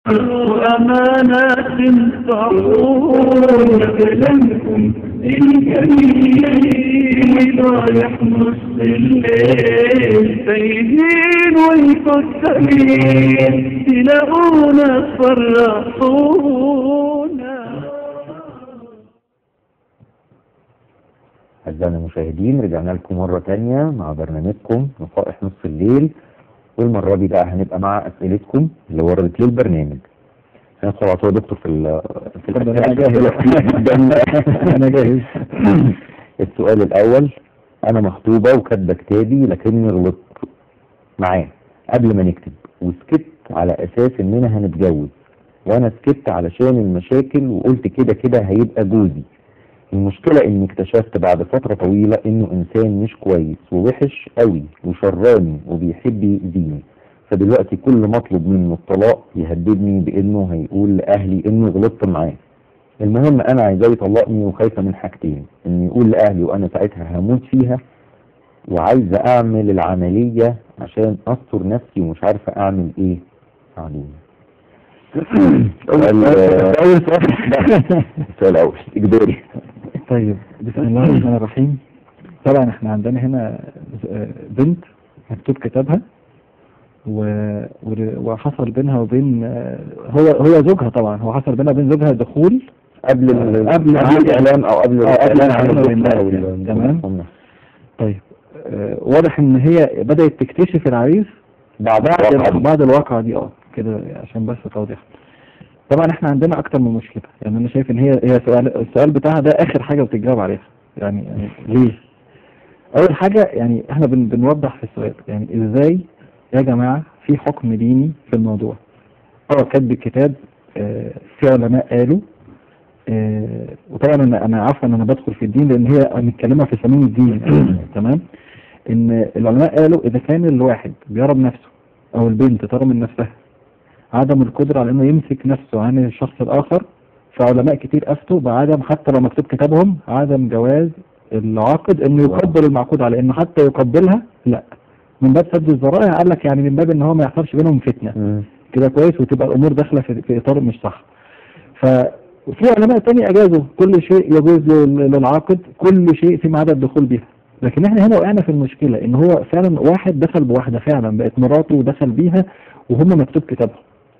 وأمانات تعود كلامكم الجميل رايح نص الليل تايهين ويكسرين تلاقونا فرحونا أعزائنا المشاهدين رجعنا لكم مرة تانية مع برنامجكم نصائح نصف الليل والمرة دي بقى هنبقى مع أسئلتكم اللي وردت للبرنامج هندخل على طول يا دكتور في ال في اتفضل، الأسئلة أنا جاهز. جدا أنا جاهز. السؤال الأول أنا مخطوبة وكاتبة كتابي لكني غلطت معاه قبل ما نكتب وسكت على أساس إننا هنتجوز وأنا سكت علشان المشاكل وقلت كده كده هيبقى جوزي المشكلة إني اكتشفت بعد فترة طويلة إنه إنسان مش كويس ووحش قوي وشراني وبيحب يأذيني فدلوقتي كل ما أطلب منه الطلاق يهددني بإنه هيقول لأهلي إني غلطت معاه المهم أنا عايزاه يطلقني وخايفة من حاجتين إنه يقول لأهلي وأنا ساعتها هموت فيها وعايزة أعمل العملية عشان أستر نفسي ومش عارفة أعمل إيه ساعدوني السؤال أول سؤال السؤال الأول إجباري طيب بسم الله الرحمن الرحيم طبعا احنا عندنا هنا بنت مكتوب كتابها و... ور- وحصل بينها وبين هو هو زوجها طبعا هو حصل بينها وبين زوجها دخول قبل ال- قبل- قبل الإعلان أو قبل آه، قبل الإعلان عن الإعلان الدكتور أو والإعلان. ال- تمام. طيب آه، واضح ان هي بدأت تكتشف العريس بعد بعد الواقعة دي. بعد الواقعة دي اه كده عشان بس توضيح طبعا احنا عندنا اكتر من مشكلة يعني انا شايف ان هي هي سؤال السؤال بتاعها ده اخر حاجة بتجاوب عليها يعني, يعني ليه اول حاجة يعني احنا بن بنوضح في السؤال يعني ازاي يا جماعة في حكم ديني في الموضوع اه كاتب الكتاب آه في علماء قالوا آه وطبعا انا انا عارفه ان انا بدخل في الدين لان هي متكلمه في سمين الدين تمام ان العلماء قالوا اذا كان الواحد بيرى بنفسه او البنت ترى من نفسها عدم القدرة على انه يمسك نفسه عن الشخص الاخر فعلماء كتير افتوا بعدم حتى لو مكتوب كتابهم عدم جواز العاقد انه يقبل المعقود عليه انه حتى يقبلها لا من باب سد الذرائع قال لك يعني من باب ان هو ما يحصلش بينهم فتنه مم. كده كويس وتبقى الامور داخله في, في اطار مش صح ففي علماء تاني اجازوا كل شيء يجوز لل- للعاقد كل شيء فيما عدا الدخول بها لكن احنا هنا وقعنا في المشكله ان هو فعلا واحد دخل بواحده فعلا بقت مراته ودخل بيها وهم مكتوب كتابهم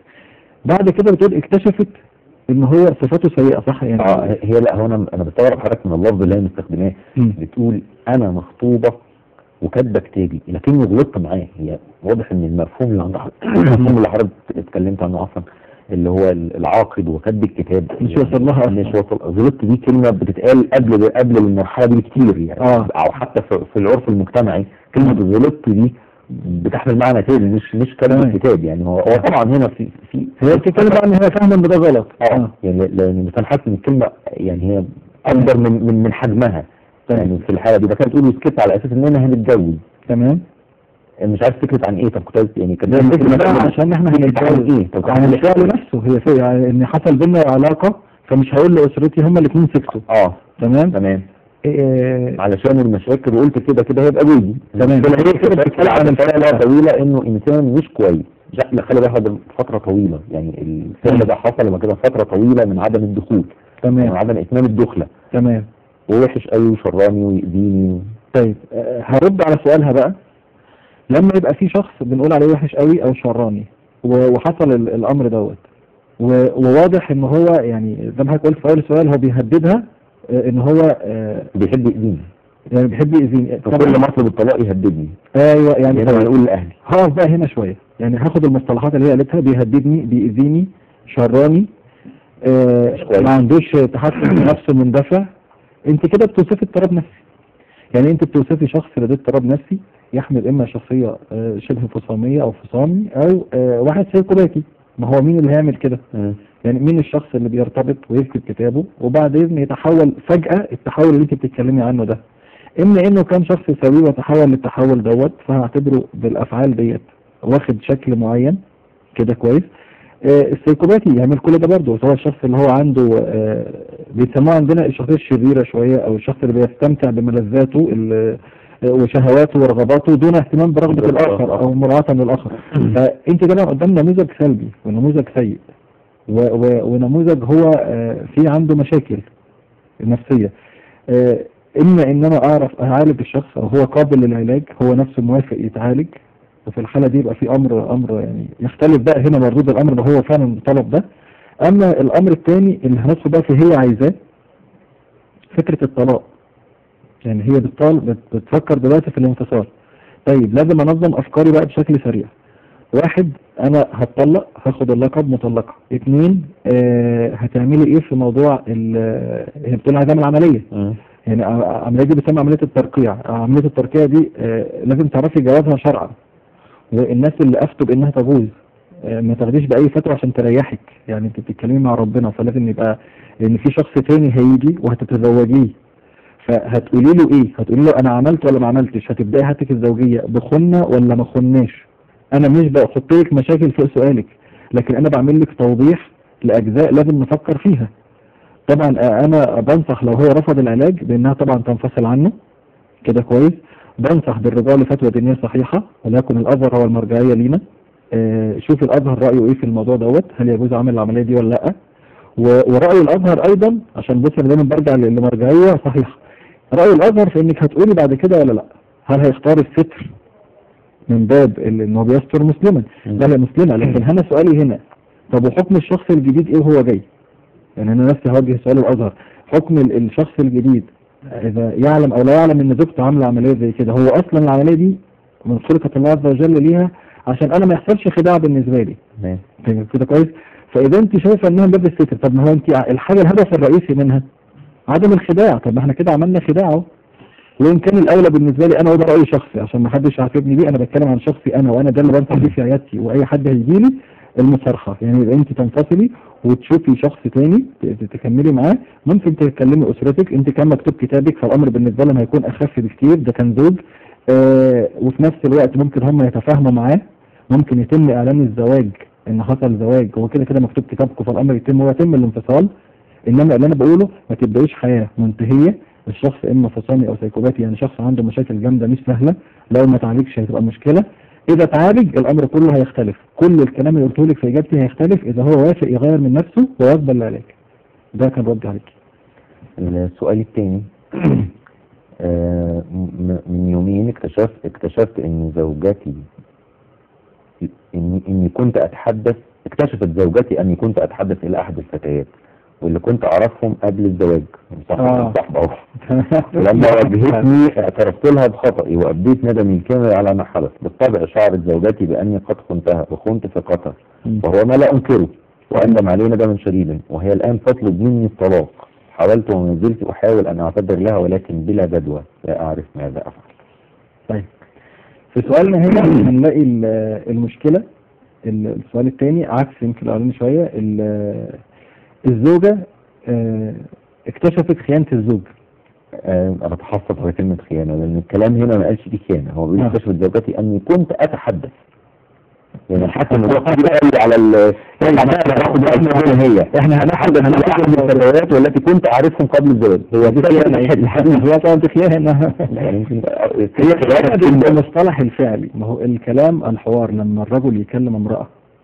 بعد كده بتقول اكتشفت ان هو صفاته سيئه صح يعني اه هي لا هو انا انا بستغرب حضرتك من اللفظ اللي هي مستخدماه مم. بتقول انا مخطوبه وكاتبه كتابي لكني غلطت معاه هي واضح ان المفهوم اللي عند حضرتك المفهوم اللي حضرتك اتكلمت عنه اصلا اللي هو العاقد وكاتب الكتاب مش وصل لها أصلاً. مش وصل غلطت دي كلمه بتتقال قبل قبل المرحله دي بكتير يعني آه. او حتى في, في العرف المجتمعي كلمه غلطت دي بتحمل معنى تاني مش مش كلمه تمام. كتاب يعني هو هو طبعا هنا في في هي بتتكلم بقى ان هي فاهمه ان ده غلط اه يعني لان مثلا حاسس ان الكلمه يعني هي اكبر من من من حجمها تمام. يعني في الحاله دي بس كانت بتقول سكت على اساس اننا هنتجوز تمام مش عارف سكت عن ايه طب كنت عايز يعني كانت ده سكت الفكرة بقى مثلاً عشان احنا سكت عن هنتجوز ايه طب عن الفعل نفسه هي في يعني ان حصل بينا علاقة فمش هقول لأسرتي هما الاثنين سكتوا اه تمام تمام إيه علشان المشاكل وقلت كده كده هيبقى جوزي تمام. بس هي كده بتتكلم عن فتره طويله انه انسان مش كويس لا لا، خلي بالك ده فتره طويله يعني الفعل ده حصل لما كده فتره طويله من عدم الدخول من تمام عدم اتمام الدخله تمام ووحش قوي وشراني ويأذيني طيب آه، هرد على سؤالها بقى لما يبقى في شخص بنقول عليه وحش قوي او شراني و- وحصل ال- الامر دوت و- وواضح ان هو يعني زي ما حضرتك قلت في اول سؤال هو بيهددها آه، ان هو آه، بيحب يأذيني يعني بيحب يأذيني فكل ما اطلب الطلاق يهددني ايوه يعني يعني انا اقول لاهلي هقف بقى هنا شوية يعني هاخد المصطلحات اللي هي قالتها بيهددني بيأذيني شراني آه مش كويس. ما عندوش تحكم في نفسه مندفع انت كده بتوصفي اضطراب نفسي يعني انت بتوصفي شخص لديه اضطراب نفسي يحمل اما شخصية آه شبه فصامية او فصامي او آه واحد سيكوباتي ما هو مين اللي هيعمل كده يعني مين الشخص اللي بيرتبط ويكتب كتابه وبعدين يتحول فجأة التحول اللي انت بتتكلمي عنه ده اما انه كان شخص سوي وتحول للتحول دوت فهعتبره بالافعال ديت واخد شكل معين كده كويس آه السيكوباتي يعمل كل ده برضه سواء الشخص اللي هو عنده آه بيسموه عندنا الشخصية الشريرة شوية او الشخص اللي بيستمتع بملذاته ال- آه، وشهواته ورغباته دون اهتمام برغبة بالظبط. الاخر او مراعاة للاخر فانت كده قدام نموذج سلبي ونموذج سيء و و ونموذج هو آه، في عنده مشاكل نفسية آه، إما إن أنا أعرف أعالج الشخص أو هو قابل للعلاج هو نفسه موافق يتعالج وفي الحالة دي يبقى في أمر أمر يعني يختلف بقى هنا مردود الأمر ده هو فعلا طلب ده أما الأمر الثاني اللي هندخل بقى في هي عايزاه فكرة الطلاق يعني هي بتطال بت- بتفكر دلوقتي في الانفصال طيب لازم انظم افكاري بقى بشكل سريع واحد انا هتطلق هاخد اللقب مطلقة اتنين آه هتعملي ايه في موضوع ال- هي بتقول عايزة اعمل عملية يعني ع- عملية دي بتسمى عملية الترقيع عملية الترقيع دي آه لازم تعرفي جوازها شرعا والناس اللي افتوا بانها تجوز آه ما تاخديش باي فتوى عشان تريحك يعني انت بتتكلمي مع ربنا فلازم يبقى لان في شخص تاني هيجي وهتتزوجيه فهتقولي له ايه هتقولي له انا عملت ولا ما عملتش هتبداي حياتك الزوجيه بخنا ولا ما خناش انا مش بحط لك مشاكل فوق سؤالك لكن انا بعمل لك توضيح لاجزاء لازم نفكر فيها طبعا آه، انا بنصح لو هو رفض العلاج بانها طبعا تنفصل عنه كده كويس بنصح بالرجوع لفتوى دينيه صحيحه وليكن الازهر هو المرجعيه لينا آه، شوف الازهر رايه ايه في الموضوع دوت هل يجوز عمل العمليه دي ولا لا و- ورأي الأزهر أيضا عشان بص أنا دايما برجع ل- لمرجعية صحيحة رأي الأزهر في إنك هتقولي بعد كده ولا لأ هل هيختار الستر من باب ال- إن هو بيستر مسلما لا لا مسلمة لكن هنا سؤالي هنا طب وحكم الشخص الجديد إيه وهو جاي يعني أنا نفسي هوجه سؤال الأزهر حكم ال- الشخص الجديد إذا يعلم أو لا يعلم إن زوجته عاملة عملية زي كده هو أصلا العملية دي من خلقة الله عز وجل ليها عشان أنا ما يحصلش خداع بالنسبة لي تمام. كده كده كويس فاذا انت شايفه انها من باب الستر طب ما هو انت ع- الحاجه الهدف الرئيسي منها عدم الخداع طب ما احنا كده عملنا خداع اهو وان كان الاولى بالنسبه لي انا وده راي شخصي عشان ما حدش يعاتبني بيه انا بتكلم عن شخصي انا وانا ده اللي بنصح بيه في عيادتي واي حد هيجي لي المصارحه يعني يبقى انت تنفصلي وتشوفي شخص تاني ت- ت- تكملي معاه ممكن تكلمي اسرتك انت كان مكتوب كتابك فالامر بالنسبه لهم هيكون اخف بكتير ده كان زوج آه وفي نفس الوقت ممكن هم يتفاهموا معاه ممكن يتم اعلان الزواج ان حصل زواج هو كده كده مكتوب كتابكم فالامر يتم ويتم الانفصال انما اللي انا بقوله ما تبداوش حياه منتهيه الشخص اما فصامي او سيكوباتي يعني شخص عنده مشاكل جامده مش سهله لو ما تعالجش هتبقى مشكله اذا تعالج الامر كله هيختلف كل الكلام اللي قلته لك في اجابتي هيختلف اذا هو وافق يغير من نفسه ويقبل العلاج ده كان رد عليك السؤال الثاني من يومين اكتشفت اكتشفت ان زوجتي اني اني كنت اتحدث اكتشفت زوجتي اني كنت اتحدث الى احد الفتيات واللي كنت اعرفهم قبل الزواج صح آه. صح اهو ولما واجهتني اعترفت لها بخطئي وابديت ندمي الكامل على ما حدث بالطبع شعرت زوجتي باني قد خنتها وخنت ثقتها وهو ما لا انكره واندم عليه ندما شديدا وهي الان تطلب مني الطلاق حاولت وما زلت احاول ان اعتذر لها ولكن بلا جدوى لا اعرف ماذا افعل طيب في سؤالنا هنا هنلاقي ال- المشكلة ال- السؤال الثاني عكس يمكن الأولاني شوية ال- الزوجة آه، اكتشفت خيانة الزوج آه، انا بتحفظ على كلمه خيانه لان الكلام هنا ما قالش دي خيانه هو بيقول آه. اكتشفت زوجتي اني كنت اتحدث يعني حتى الموضوع كده قال لي على ال يعني انا باخد اسمها هي احنا هناخد اتحدث على احد الفتيات والتي كنت اعرفهم قبل الزواج هي دي خيانه هي طبعا دي خيانة يعني يمكن هي خيانة بالمصطلح الفعلي ما هو الكلام الحوار لما الرجل يكلم امرأة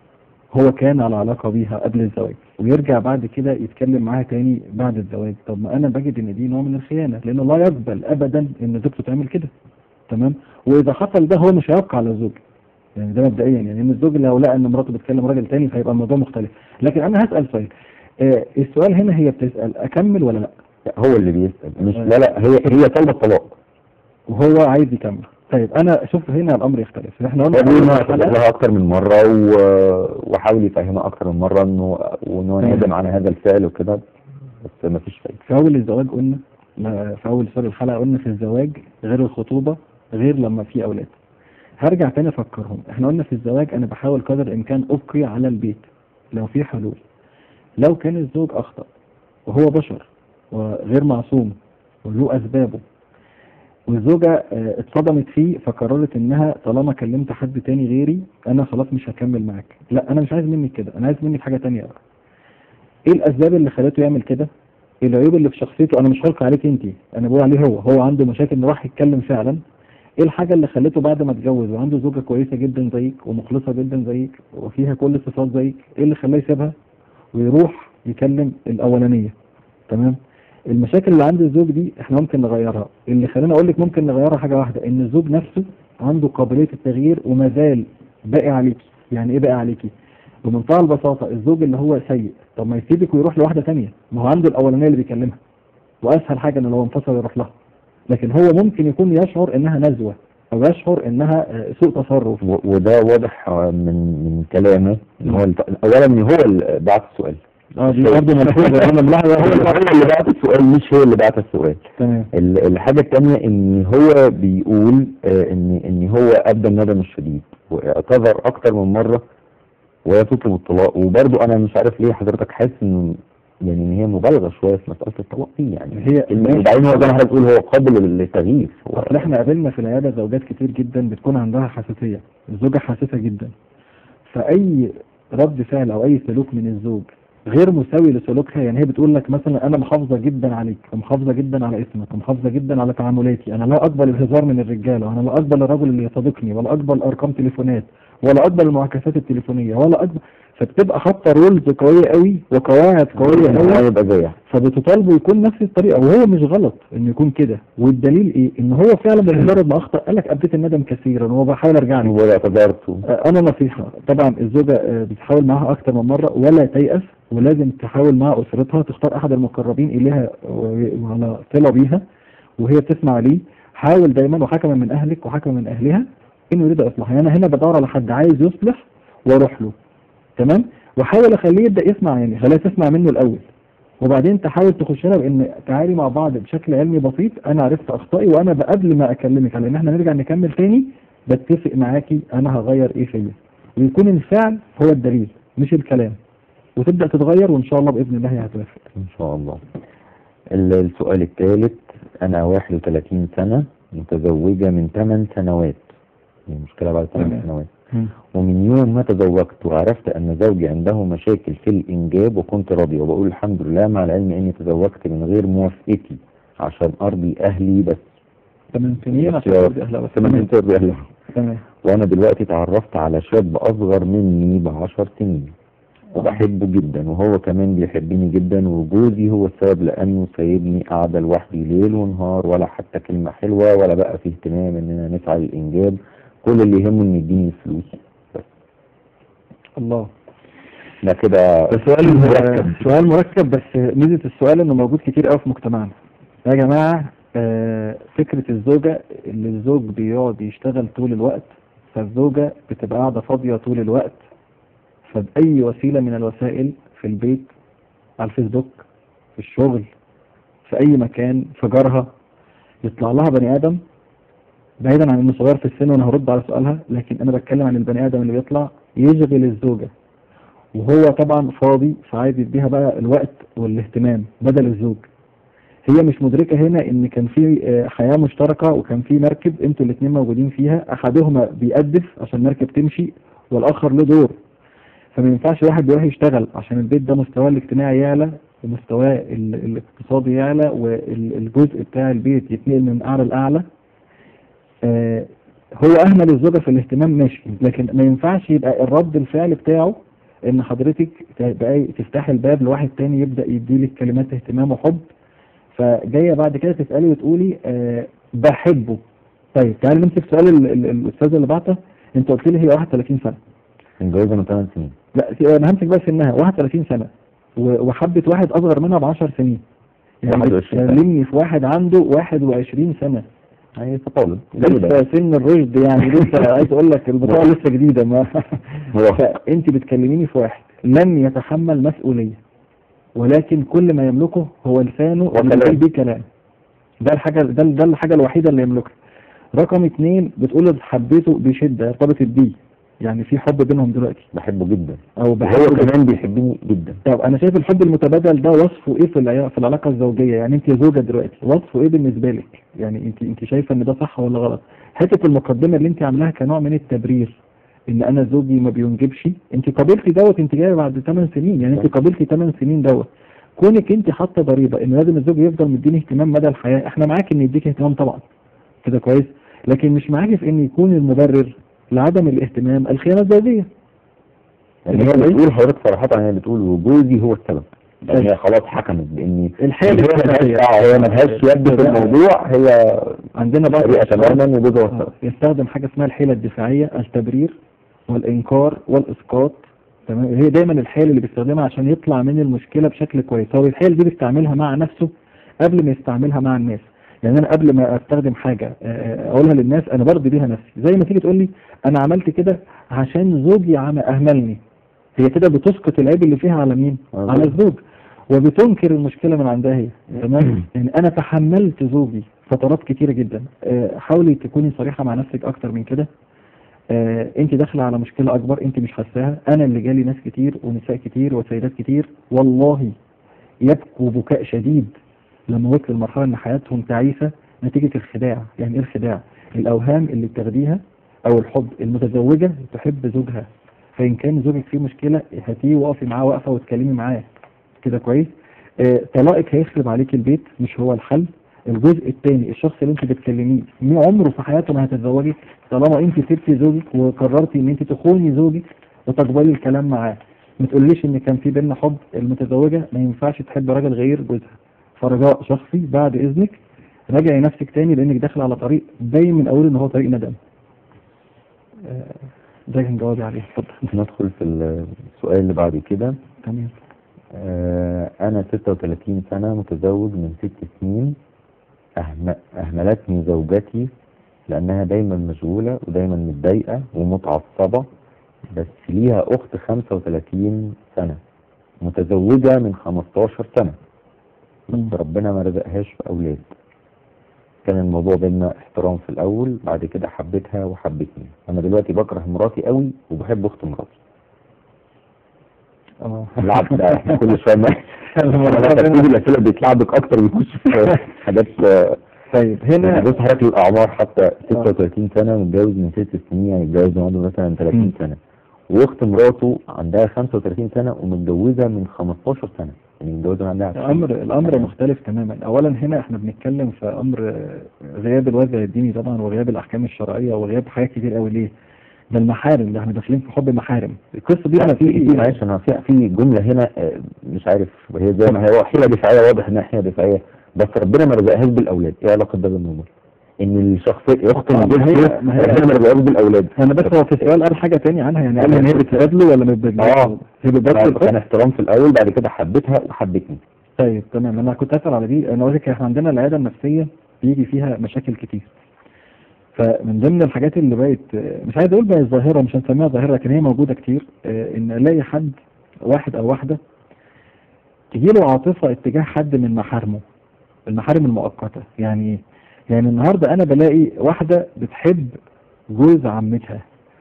هو كان على علاقة بيها قبل الزواج ويرجع بعد كده يتكلم معاها تاني بعد الزواج طب ما انا بجد ان دي نوع من الخيانة لان الله يقبل ابدا ان زوجته تعمل كده تمام واذا حصل ده هو مش هيوقع على الزوج يعني ده مبدئيا يعني ان الزوج لو لقى ان مراته بتكلم راجل تاني فهيبقى الموضوع مختلف لكن انا هسأل سؤال آه السؤال هنا هي بتسأل اكمل ولا لا هو اللي بيسال مش لا لا هي هي طالبه الطلاق وهو عايز يكمل طيب انا شوف هنا الامر يختلف احنا قلنا هو بيقول أول انه حلقة- اعتذر لها اكتر من مره و- وحاول يفهمها اكتر من مره انه وان هو تمام. ندم على هذا الفعل وكده بس ما فيش فايده في أول الزواج قلنا لا، في أول سؤال الحلقة قلنا في الزواج غير الخطوبة غير لما في أولاد هرجع تاني أفكرهم احنا قلنا في الزواج أنا بحاول قدر الإمكان أبقي على البيت لو في حلول لو كان الزوج أخطأ وهو بشر وغير معصوم وله أسبابه والزوجة آه، اتصدمت فيه فقررت انها طالما كلمت حد تاني غيري انا خلاص مش هكمل معاك لا انا مش عايز منك كده انا عايز منك حاجة تانية بقى ايه الاسباب اللي خلته يعمل كده ايه العيوب اللي في شخصيته انا مش هلقى عليك انت انا بقول عليه هو هو عنده مشاكل انه راح يتكلم فعلا ايه الحاجة اللي خلته بعد ما اتجوز وعنده زوجة كويسة جدا زيك ومخلصة جدا زيك وفيها كل الصفات زيك ايه اللي خلاه يسيبها ويروح يكلم الاولانيه تمام المشاكل اللي عند الزوج دي احنا ممكن نغيرها اللي خلينا اقول لك ممكن نغيرها حاجه واحده ان الزوج نفسه عنده قابليه التغيير وما زال باقي عليكي يعني ايه باقي عليكي بمنتهى البساطه الزوج اللي هو سيء طب ما يسيبك ويروح لواحده ثانيه ما هو عنده الاولانيه اللي بيكلمها واسهل حاجه ان لو انفصل يروح لها لكن هو ممكن يكون يشعر انها نزوه او يشعر انها آه، سوء تصرف و- وده واضح آه، من من كلامه ان هو الت- اولا ان هو اللي بعت السؤال اه دي برضه ملحوظه انا ملاحظه هو هو هو اللي بعت السؤال مش هو اللي بعت السؤال تمام ال- الحاجة التانية ان هو بيقول آه، ان ان هو ابدى الندم الشديد واعتذر اكتر من مرة وهي تطلب الطلاق وبرضه انا مش عارف ليه حضرتك حاسس ان يعني ان هي مبالغة شوية في مسألة الطلاق دي يعني هي إن- وبعدين هو زي ما حضرتك بتقول هو قابل للتغيير هو اصل احنا قابلنا في العياده زوجات كتير جدا بتكون عندها حساسيه الزوجه حساسه جدا فاي رد فعل او اي سلوك من الزوج غير مساوي لسلوكها يعني هي بتقول لك مثلا انا محافظه جدا عليك ومحافظه جدا على اسمك ومحافظه جدا على تعاملاتي انا لا اقبل الهزار من الرجاله وانا لا اقبل الرجل اللي يصادقني ولا اقبل ارقام تليفونات ولا اقبل المعاكسات التليفونيه ولا اقبل فبتبقى حاطه رولز قويه قوي وقواعد قويه قوي هو يبقى زيها فبتطالبه يكون نفس الطريقه وهو مش غلط انه يكون كده والدليل ايه ان هو فعلا بمجرد ما اخطا قال لك ابديت الندم كثيرا وبحاول ارجع لك ولا اعتذرت آه، انا نصيحه طبعا الزوجه آه، بتحاول معاها اكتر من مره ولا تيأس ولازم تحاول مع اسرتها تختار احد المقربين اليها و- وعلى صله بيها وهي بتسمع ليه حاول دايما وحكما من اهلك وحكما من اهلها انه يريد اصلاح يعني انا هنا بدور على حد عايز يصلح واروح له تمام واحاول اخليه يبدا يسمع يعني خليها تسمع منه الاول وبعدين تحاول تخش لها بان تعالي مع بعض بشكل علمي بسيط انا عرفت اخطائي وانا بقى قبل ما اكلمك على ان احنا نرجع نكمل تاني بتفق معاكي انا هغير ايه فيا ويكون الفعل هو الدليل مش الكلام وتبدا تتغير وان شاء الله باذن الله هي هتوافق ان شاء الله ال- السؤال الثالث انا 31 سنة متزوجة من 8 سنوات هي مشكلة بعد 8 تمام. سنوات ومن يوم ما تزوجت وعرفت ان زوجي عنده مشاكل في الانجاب وكنت راضية وبقول الحمد لله مع العلم اني تزوجت من غير موافقتي عشان ارضي اهلي بس تمام سنين بس عشان يا- ترضي اهلها بس كمان تمام انت ترضي اهلها تمام وانا دلوقتي تعرفت على شاب اصغر مني بعشر سنين وبحبه جدا وهو كمان بيحبني جدا وجوزي هو السبب لانه سايبني قاعده لوحدي ليل ونهار ولا حتى كلمه حلوه ولا بقى فيه اهتمام اننا نسعى للانجاب كل اللي يهمه انه يديني فلوس الله ده كده ده سؤال مركب. سؤال مركب بس ميزه السؤال انه موجود كتير قوي في مجتمعنا يا جماعه آه، فكره الزوجه اللي الزوج بيقعد يشتغل طول الوقت فالزوجه بتبقى قاعده فاضيه طول الوقت فبأي وسيله من الوسائل في البيت على الفيسبوك في الشغل في اي مكان في جارها يطلع لها بني ادم بعيدا عن انه صغير في السن وانا هرد على سؤالها لكن انا بتكلم عن البني ادم اللي بيطلع يشغل الزوجه وهو طبعا فاضي فعايز يديها بقى الوقت والاهتمام بدل الزوج هي مش مدركة هنا ان كان في آه، حياة مشتركة وكان في مركب انتوا الاثنين موجودين فيها احدهما بيقدف عشان المركب تمشي والاخر له دور فما ينفعش واحد يروح يشتغل عشان البيت ده مستواه الاجتماعي يعلى ومستواه ال- الاقتصادي يعلى والجزء بتاع البيت يتنقل من اعلى لاعلى آه، هو اهمل الزوجة في الاهتمام ماشي لكن ما ينفعش يبقى الرد الفعل بتاعه ان حضرتك تبقى تفتحي الباب لواحد تاني يبدا يديلك كلمات اهتمام وحب فجايه بعد كده تسالي وتقولي أه بحبه طيب تعالي نمسك سؤال ال- ال- الاستاذه اللي بعتها انت قلت لي هي 31 سنه متجوزه من 8 سنين لا في- انا همسك بس انها 31 سنه و- وحبت واحد اصغر منها ب 10 سنين يعني 21 سنة. بتكلمني في واحد عنده 21 سنه هي تطالب لسه سن الرشد يعني لسه عايز اقول لك البطاقه لسه جديده ما هو فانت بتكلميني في واحد لم يتحمل مسؤوليه ولكن كل ما يملكه هو لسانه وكلام. اللي بيقول بيه كلام ده الحاجه ده, ده الحاجه الوحيده اللي يملكها رقم اتنين بتقول حبيته بشده ارتبطت بيه يعني في حب بينهم دلوقتي بحبه جدا او وهو بحبه كمان بيحبني جدا طب انا شايف الحب المتبادل ده وصفه ايه في العيا- في العلاقه الزوجيه يعني انت زوجه دلوقتي وصفه ايه بالنسبه لك يعني انت انت شايفه ان ده صح ولا غلط حته المقدمه اللي انت عاملاها كنوع من التبرير ان انا زوجي ما بينجبش انت قابلتي دوت انت جايه بعد 8 سنين يعني انت قابلتي 8 سنين دوت كونك انت حاطه ضريبه ان لازم الزوج يفضل مديني اهتمام مدى الحياه احنا معاك ان يديك اهتمام طبعا كده كويس لكن مش معاكي في ان يكون المبرر لعدم الاهتمام الخيانه الزوجيه يعني هي بتقول حضرتك صراحة هي بتقول وجوزي هو السبب يعني هي خلاص حكمت بان الحيل هي ملهاش الدفاعية. آه، هي ملهاش يد في الموضوع هي عندنا بعض بريئة الأشخاص تماما وجوزها هو آه، السبب يستخدم حاجة اسمها الحيلة الدفاعية التبرير والإنكار والإسقاط تمام هي دايما الحيل اللي بيستخدمها عشان يطلع من المشكلة بشكل كويس هو الحيل دي بيستعملها مع نفسه قبل ما يستعملها مع الناس يعني انا قبل ما استخدم حاجة آه، آه، اقولها للناس انا برضي بيها نفسي زي ما تيجي تقول لي انا عملت كده عشان زوجي عم اهملني هي كده بتسقط العيب اللي فيها على مين آه. على الزوج وبتنكر المشكلة من عندها هي تمام يعني انا تحملت زوجي فترات كتيرة جدا آه، حاولي تكوني صريحة مع نفسك اكتر من كده آه، انت داخله على مشكلة اكبر انت مش حاساها انا اللي جالي ناس كتير ونساء كتير وسيدات كتير والله يبكوا بكاء شديد لما وصلوا لمرحلة ان حياتهم تعيسة نتيجة الخداع يعني ايه الخداع الاوهام اللي بتاخديها او الحب المتزوجة تحب زوجها فان كان زوجك فيه مشكلة هاتيه وقفي معاه وقفة واتكلمي معاه كده كويس آه، طلاقك هيخرب عليك البيت مش هو الحل الجزء الثاني الشخص اللي انت بتكلميه مي عمره في حياته ما هتتزوجي طالما انت سبتي زوجك وقررتي ان انت تخوني زوجك وتقبلي الكلام معاه ما تقوليش ان كان في بينا حب المتزوجه ما ينفعش تحب راجل غير جوزها فرجاء شخصي بعد اذنك راجعي نفسك تاني لانك داخل على طريق باين من اوله ان هو طريق ندم آه، ده كان جوابي عليه اتفضل ندخل في السؤال اللي بعد كده تمام آه، أنا 36 سنة متزوج من ست سنين أهم- أهملتني زوجتي لأنها دايما مشغولة ودايما متضايقة ومتعصبة بس ليها أخت 35 سنة متزوجة من 15 سنة مم. بس ربنا ما رزقهاش بأولاد كان الموضوع بينا احترام في الأول بعد كده حبيتها وحبتني أنا دلوقتي بكره مراتي قوي وبحب أخت مراتي اه العب ده احنا كل شويه ما انا ترتيب الاسئله بيتلعبك اكتر بيخش في حاجات آه، طيب يعني هنا بص حضرتك الاعمار حتى 36 سنه متجوز من ست سنين يعني متجوز من عنده مثلا مم. 30 سنه واخت مراته عندها 35 سنه ومتجوزه من 15 سنه يعني متجوزه من عندها 20 الامر الامر مختلف تماما اولا هنا احنا بنتكلم في امر آه، غياب الوازع الديني طبعا وغياب الاحكام الشرعيه وغياب حاجات كتير قوي ليه ده المحارم ده احنا داخلين في حب محارم القصه دي لا انا في في معلش انا في في جمله هنا آه، مش عارف هي زي ما هي حيله دفاعيه واضح انها حيله دفاعيه بس ربنا ما رزقهاش بالاولاد ايه علاقه ده بالموضوع؟ ان الشخصيه اخت آه، ما هي- الجنس ما هي- ربنا ما رزقهاش بالاولاد انا بس هو في السؤال قال حاجه تاني عنها يعني قال ان هي بتقابله ولا ما بتقابلوش اه هي بتقابله كان احترام في الاول بعد كده حبيتها وحبتني طيب تمام انا كنت اسال على دي انا قلت لك احنا عندنا العياده النفسيه بيجي فيها مشاكل كتير فمن ضمن الحاجات اللي بقت مش عايز اقول بقت ظاهره مش هنسميها ظاهره لكن هي موجوده كتير آه، ان الاقي حد واحد او واحده تجي له عاطفه اتجاه حد من محارمه المحارم المؤقته يعني إيه؟ يعني النهارده انا بلاقي واحده بتحب جوز عمتها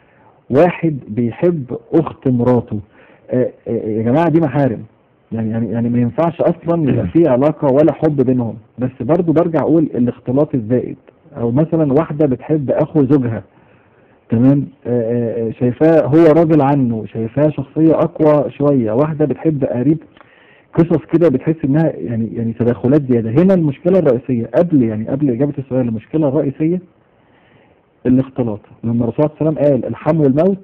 واحد بيحب اخت مراته آه، آه، يا جماعه دي محارم يعني يعني يعني ما ينفعش اصلا يبقى في علاقه ولا حب بينهم بس برضو برجع اقول الاختلاط الزائد او مثلا واحده بتحب اخو زوجها تمام آه، آه، آه، شايفاه هو راجل عنه شايفاه شخصيه اقوى شويه واحده بتحب قريب قصص كده بتحس انها يعني يعني تدخلات زياده هنا المشكله الرئيسيه قبل يعني قبل اجابه السؤال المشكله الرئيسيه الاختلاط لما الرسول صلى الله عليه وسلم قال الحم والموت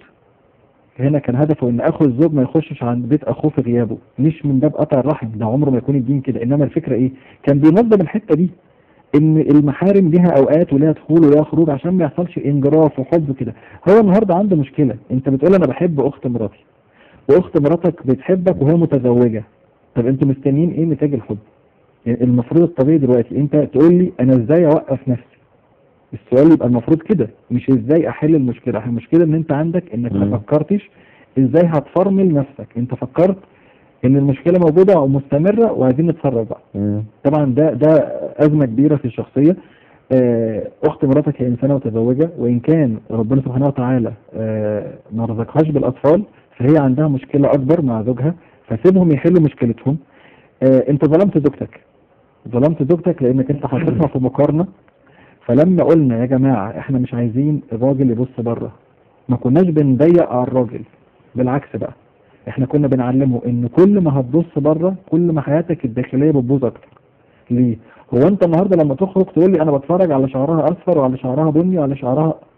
هنا كان هدفه ان اخو الزوج ما يخشش عند بيت اخوه في غيابه مش من باب قطع الرحم ده عمره ما يكون الدين كده انما الفكره ايه كان بينظم الحته دي ان المحارم ليها اوقات وليها دخول وليها خروج عشان ما يحصلش انجراف وحب كده هو النهارده عنده مشكله انت بتقول انا بحب اخت مراتي واخت مراتك بتحبك وهي متزوجه طب انتوا مستنيين ايه نتاج الحب يعني المفروض الطبيعي دلوقتي انت تقول لي انا ازاي اوقف نفسي السؤال يبقى المفروض كده مش ازاي احل المشكله المشكله ان انت عندك انك مم. ما فكرتش ازاي هتفرمل نفسك انت فكرت ان المشكله موجوده ومستمره وعايزين نتصرف بقى مم. طبعا ده ده ازمه كبيره في الشخصيه آه، اخت مراتك هي انسانه متزوجه وان كان ربنا سبحانه وتعالى آه، ما رزقهاش بالاطفال فهي عندها مشكله اكبر مع زوجها فسيبهم يحلوا مشكلتهم آه، انت ظلمت زوجتك ظلمت زوجتك لانك انت حطيتها في مقارنه فلما قلنا يا جماعه احنا مش عايزين الراجل يبص بره ما كناش بنضيق على الراجل بالعكس بقى احنا كنا بنعلمه ان كل ما هتبص بره كل ما حياتك الداخليه بتبوظ اكتر ليه هو انت النهارده لما تخرج تقول لي انا بتفرج على شعرها اصفر وعلى شعرها بني وعلى شعرها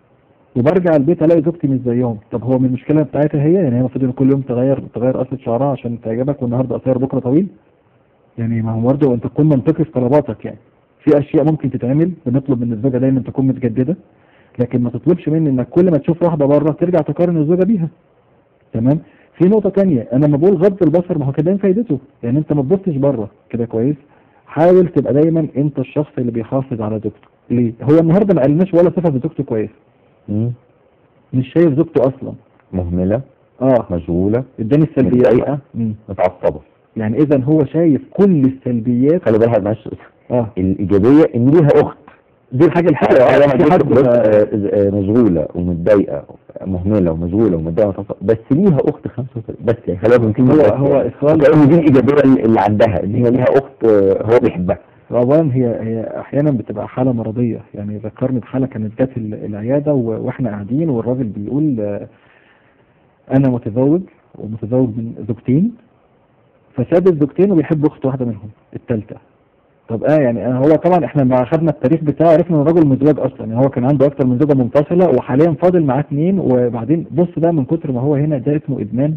وبرجع البيت الاقي زوجتي مش زيهم طب هو من المشكله بتاعتها هي يعني هي المفروض ان كل يوم تغير تغير قصه شعرها عشان تعجبك والنهارده قصير بكره طويل يعني ما هو برضه انت تكون منطقي في طلباتك يعني في اشياء ممكن تتعمل بنطلب من الزوجه دايما تكون متجدده لكن ما تطلبش مني انك كل ما تشوف واحده بره ترجع تقارن الزوجه بيها تمام في نقطه تانية انا لما بقول غض البصر ما هو كده فايدته يعني انت ما تبصش بره كده كويس حاول تبقى دايما انت الشخص اللي بيحافظ على زوجته ليه هو النهارده ما قالناش ولا صفه في زوجته كويس مم. مش شايف زوجته اصلا مهملة اه مشغولة اداني السلبيات متضايقة مم. متعصبة يعني اذا هو شايف كل السلبيات خلي بالك معلش اه الإيجابية إن ليها أخت دي الحاجه الحلوه أنا يعني في حد بص آه، آه، مشغولة ومتضايقة مهملة ومشغولة ومتضايقة ومتعصبة بس ليها أخت 35 بس يعني خلينا بنتين هو هو السؤال كأن دي الإيجابية اللي اللي عندها إن هي ليها أخت آه، هو بيحبها اولا هي هي احيانا بتبقى حاله مرضيه يعني ذكرني بحاله كانت جت ال- العياده و- واحنا قاعدين والراجل بيقول آه، انا متزوج ومتزوج من زوجتين فساب الزوجتين وبيحب اخت واحده منهم الثالثه طب اه يعني أنا هو طبعا احنا لما اخذنا التاريخ بتاعه عرفنا ان الراجل متزوج اصلا يعني هو كان عنده اكتر من زوجه منفصله وحاليا فاضل معاه اثنين وبعدين بص بقى من كتر ما هو هنا ده اسمه ادمان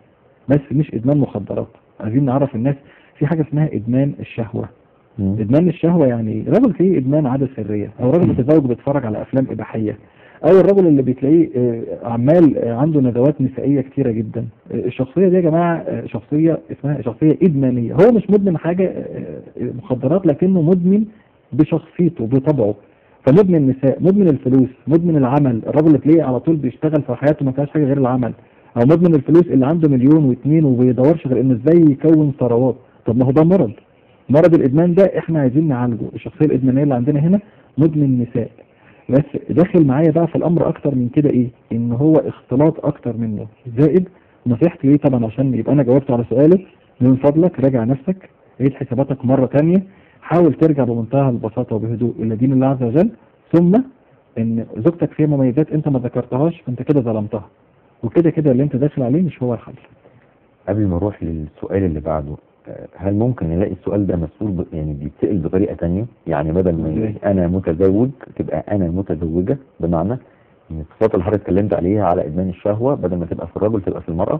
بس مش ادمان مخدرات عايزين نعرف الناس في حاجه اسمها ادمان الشهوه مم. ادمان الشهوه يعني رجل فيه ادمان عاده سريه او راجل متزوج بيتفرج على افلام اباحيه او الرجل اللي بتلاقيه آه، عمال آه، عنده ندوات نسائيه كتيره جدا آه، الشخصيه دي يا جماعه آه، شخصيه اسمها شخصيه ادمانيه هو مش مدمن حاجه آه، آه، مخدرات لكنه مدمن بشخصيته بطبعه فمدمن النساء مدمن الفلوس مدمن العمل الراجل اللي تلاقيه على طول بيشتغل في حياته ما فيهاش حاجه غير العمل او مدمن الفلوس اللي عنده مليون واثنين وبيدورش غير انه ازاي يكون ثروات طب ما هو ده مرض مرض الادمان ده احنا عايزين نعالجه الشخصيه الادمانيه اللي عندنا هنا مدمن نساء بس داخل معايا بقى في الامر اكتر من كده ايه ان هو اختلاط اكتر منه زائد نصيحتي ليه طبعا عشان يبقى انا جاوبت على سؤالك من فضلك راجع نفسك عيد حساباتك مره تانية حاول ترجع بمنتهى البساطه وبهدوء الى دين الله عز وجل ثم ان زوجتك فيها مميزات انت ما ذكرتهاش فانت كده ظلمتها وكده كده اللي انت داخل عليه مش هو الحل قبل ما اروح للسؤال اللي بعده آه، هل ممكن نلاقي السؤال ده مسؤول ب... يعني بيتسأل بطريقة تانية يعني بدل ما إزاي؟ يقول انا متزوج تبقى انا متزوجة بمعنى ان الصفات اللي حضرتك اتكلمت عليها على ادمان الشهوة بدل ما تبقى في الرجل تبقى في المرأة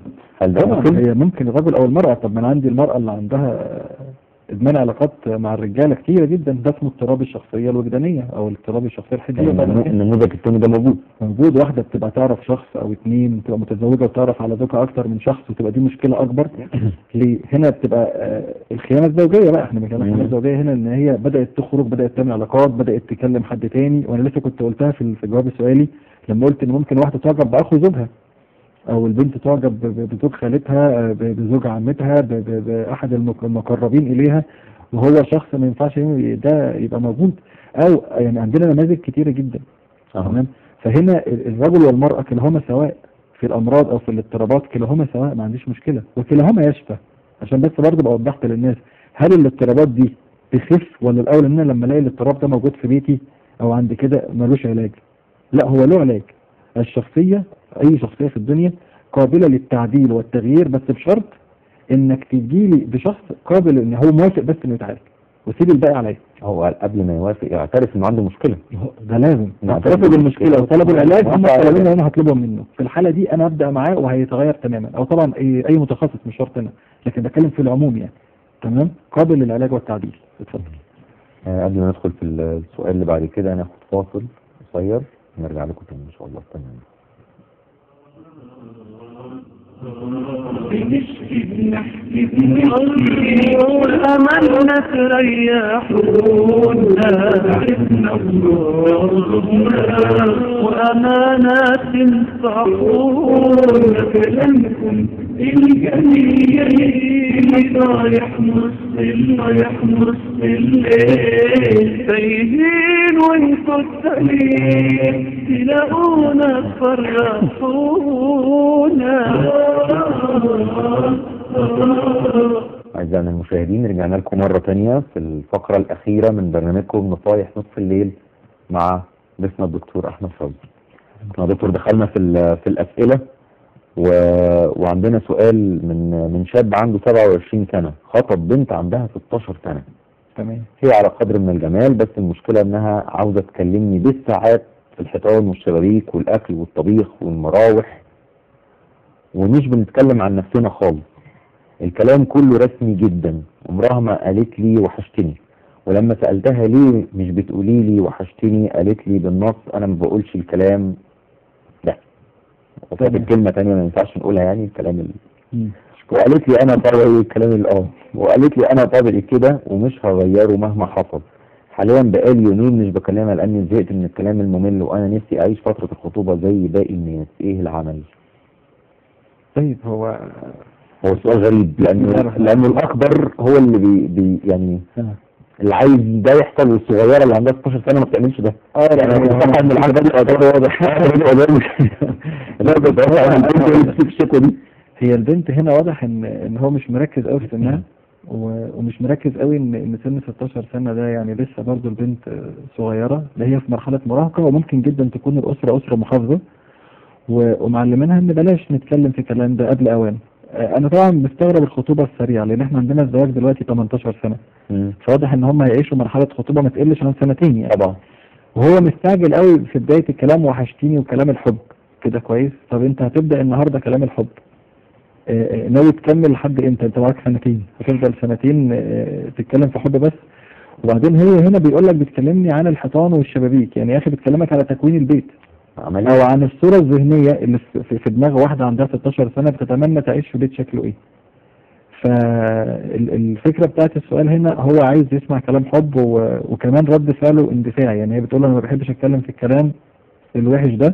هل ده طبعا ممكن؟ هي ممكن الرجل او المرأة طب ما انا عندي المرأة اللي عندها ادمان علاقات مع الرجالة كتيرة جدا ده اسمه اضطراب الشخصية الوجدانية او اضطراب الشخصية الحدية يعني بقى النمو- النموذج التاني ده موجود موجود واحدة بتبقى تعرف شخص او اتنين تبقى متزوجة وتعرف على زوجها اكتر من شخص وتبقى دي مشكلة اكبر ليه هنا بتبقى آه، الخيانة الزوجية بقى احنا بنتكلم عن الخيانة مم. الزوجية هنا ان هي بدأت تخرج بدأت تعمل علاقات بدأت تكلم حد تاني وانا لسه كنت قلتها في في جواب سؤالي لما قلت ان ممكن واحدة تعجب باخو زوجها او البنت تعجب ب- ب- بزوج خالتها آه، ب- بزوج عمتها ب- ب- باحد المق- المقربين اليها وهو شخص ما ينفعش ده يبقى موجود او يعني عندنا نماذج كتيرة جدا تمام فهنا ال- الرجل والمرأة كلاهما سواء في الأمراض أو في الاضطرابات كلاهما سواء ما عنديش مشكلة وكلاهما يشفى عشان بس برضه بقى وضحت للناس هل الاضطرابات دي تخف ولا الأول إن أنا لما ألاقي الاضطراب ده موجود في بيتي أو عند كده ملوش علاج لا هو له علاج الشخصية أي شخصية في الدنيا قابلة للتعديل والتغيير بس بشرط إنك تجيلي بشخص قابل إن هو موافق بس إنه يتعالج وسيب الباقي عليا هو قبل ما يوافق يعترف انه عنده مشكلة ده لازم نعم. اعترافه بالمشكله وطلب العلاج هم نعم. الطلبين اللي انا هطلبهم منه في الحاله دي انا ابدا معاه وهيتغير تماما او طبعا اي اي متخصص مش شرط انا لكن بتكلم في العموم يعني تمام قابل للعلاج والتعديل اتفضل آه، قبل ما ندخل في السؤال اللي بعد كده ناخد فاصل قصير نرجع لكم تاني ان شاء الله تمام بنشكي بنحكي بنحكي والأمل تريحونا عرفنا الله وأمانات تنفعونا كلامكم الجميل رايح نص رايح نص الليل تايهين وانتوا التانيين تلاقونا تفرحونا أعزائنا المشاهدين رجعنا لكم مرة تانية في الفقرة الأخيرة من برنامجكم نصايح نصف الليل مع ضيفنا الدكتور أحمد فوزي. احنا يا دكتور دخلنا في ال- في الأسئلة و... وعندنا سؤال من من شاب عنده 27 سنة خطب بنت عندها 16 سنة تمام هي على قدر من الجمال بس المشكلة إنها عاوزة تكلمني بالساعات الحيطان والشبابيك والاكل والطبيخ والمراوح ومش بنتكلم عن نفسنا خالص الكلام كله رسمي جدا عمرها ما قالت لي وحشتني ولما سألتها ليه مش بتقولي لي وحشتني قالت لي بالنص انا ما بقولش الكلام ده وكانت تمام. كلمة تانية ما ينفعش نقولها يعني الكلام ال... مم. وقالت لي انا طبعي الكلام اللي اه وقالت لي انا طبعي كده ومش هغيره مهما حصل حاليا بقالي يومين مش بكلمها لاني زهقت من الكلام الممل وانا نفسي اعيش فترة الخطوبة زي باقي الناس ايه العمل طيب هو هو السؤال غريب لانه لا، لا. لانه الاكبر هو اللي بي, بي يعني آه. اللي عايز ده يحصل والصغيره اللي عندها 16 سنه ما بتعملش ده اه يعني يعني صح ان العقد ده يعتبر واضح لا بس هو يعني البنت اللي بتشوف الشكوى دي هي البنت هنا واضح ان ان هو مش مركز قوي في سنها و- ومش مركز قوي ان ان سن 16 سنه ده يعني لسه برضه البنت آه، صغيره ده هي في مرحله مراهقه وممكن جدا تكون الاسره اسره محافظه و- ومعلمينها ان بلاش نتكلم في الكلام ده قبل اوان آه، انا طبعا مستغرب الخطوبه السريعه لان احنا عندنا الزواج دلوقتي 18 سنه مم. فواضح ان هم هيعيشوا مرحله خطوبه ما تقلش عن سنتين يعني طبعا وهو مستعجل قوي في بداية الكلام وحشتيني وكلام الحب كده كويس طب انت هتبدأ النهاردة كلام الحب آه، آه، ناوي تكمل لحد امتى انت معاك سنتين هتفضل سنتين آه، تتكلم في حب بس وبعدين هي هنا بيقول لك بتكلمني عن الحيطان والشبابيك يعني يا اخي بتكلمك على تكوين البيت عمليه او عن الصورة الذهنية اللي في- في في دماغ واحدة عندها 16 سنة بتتمنى تعيش في بيت شكله ايه فالفكرة بتاعت السؤال هنا هو عايز يسمع كلام حب و- وكمان رد فعله اندفاعي يعني هي بتقول انا ما بحبش اتكلم في الكلام الوحش ده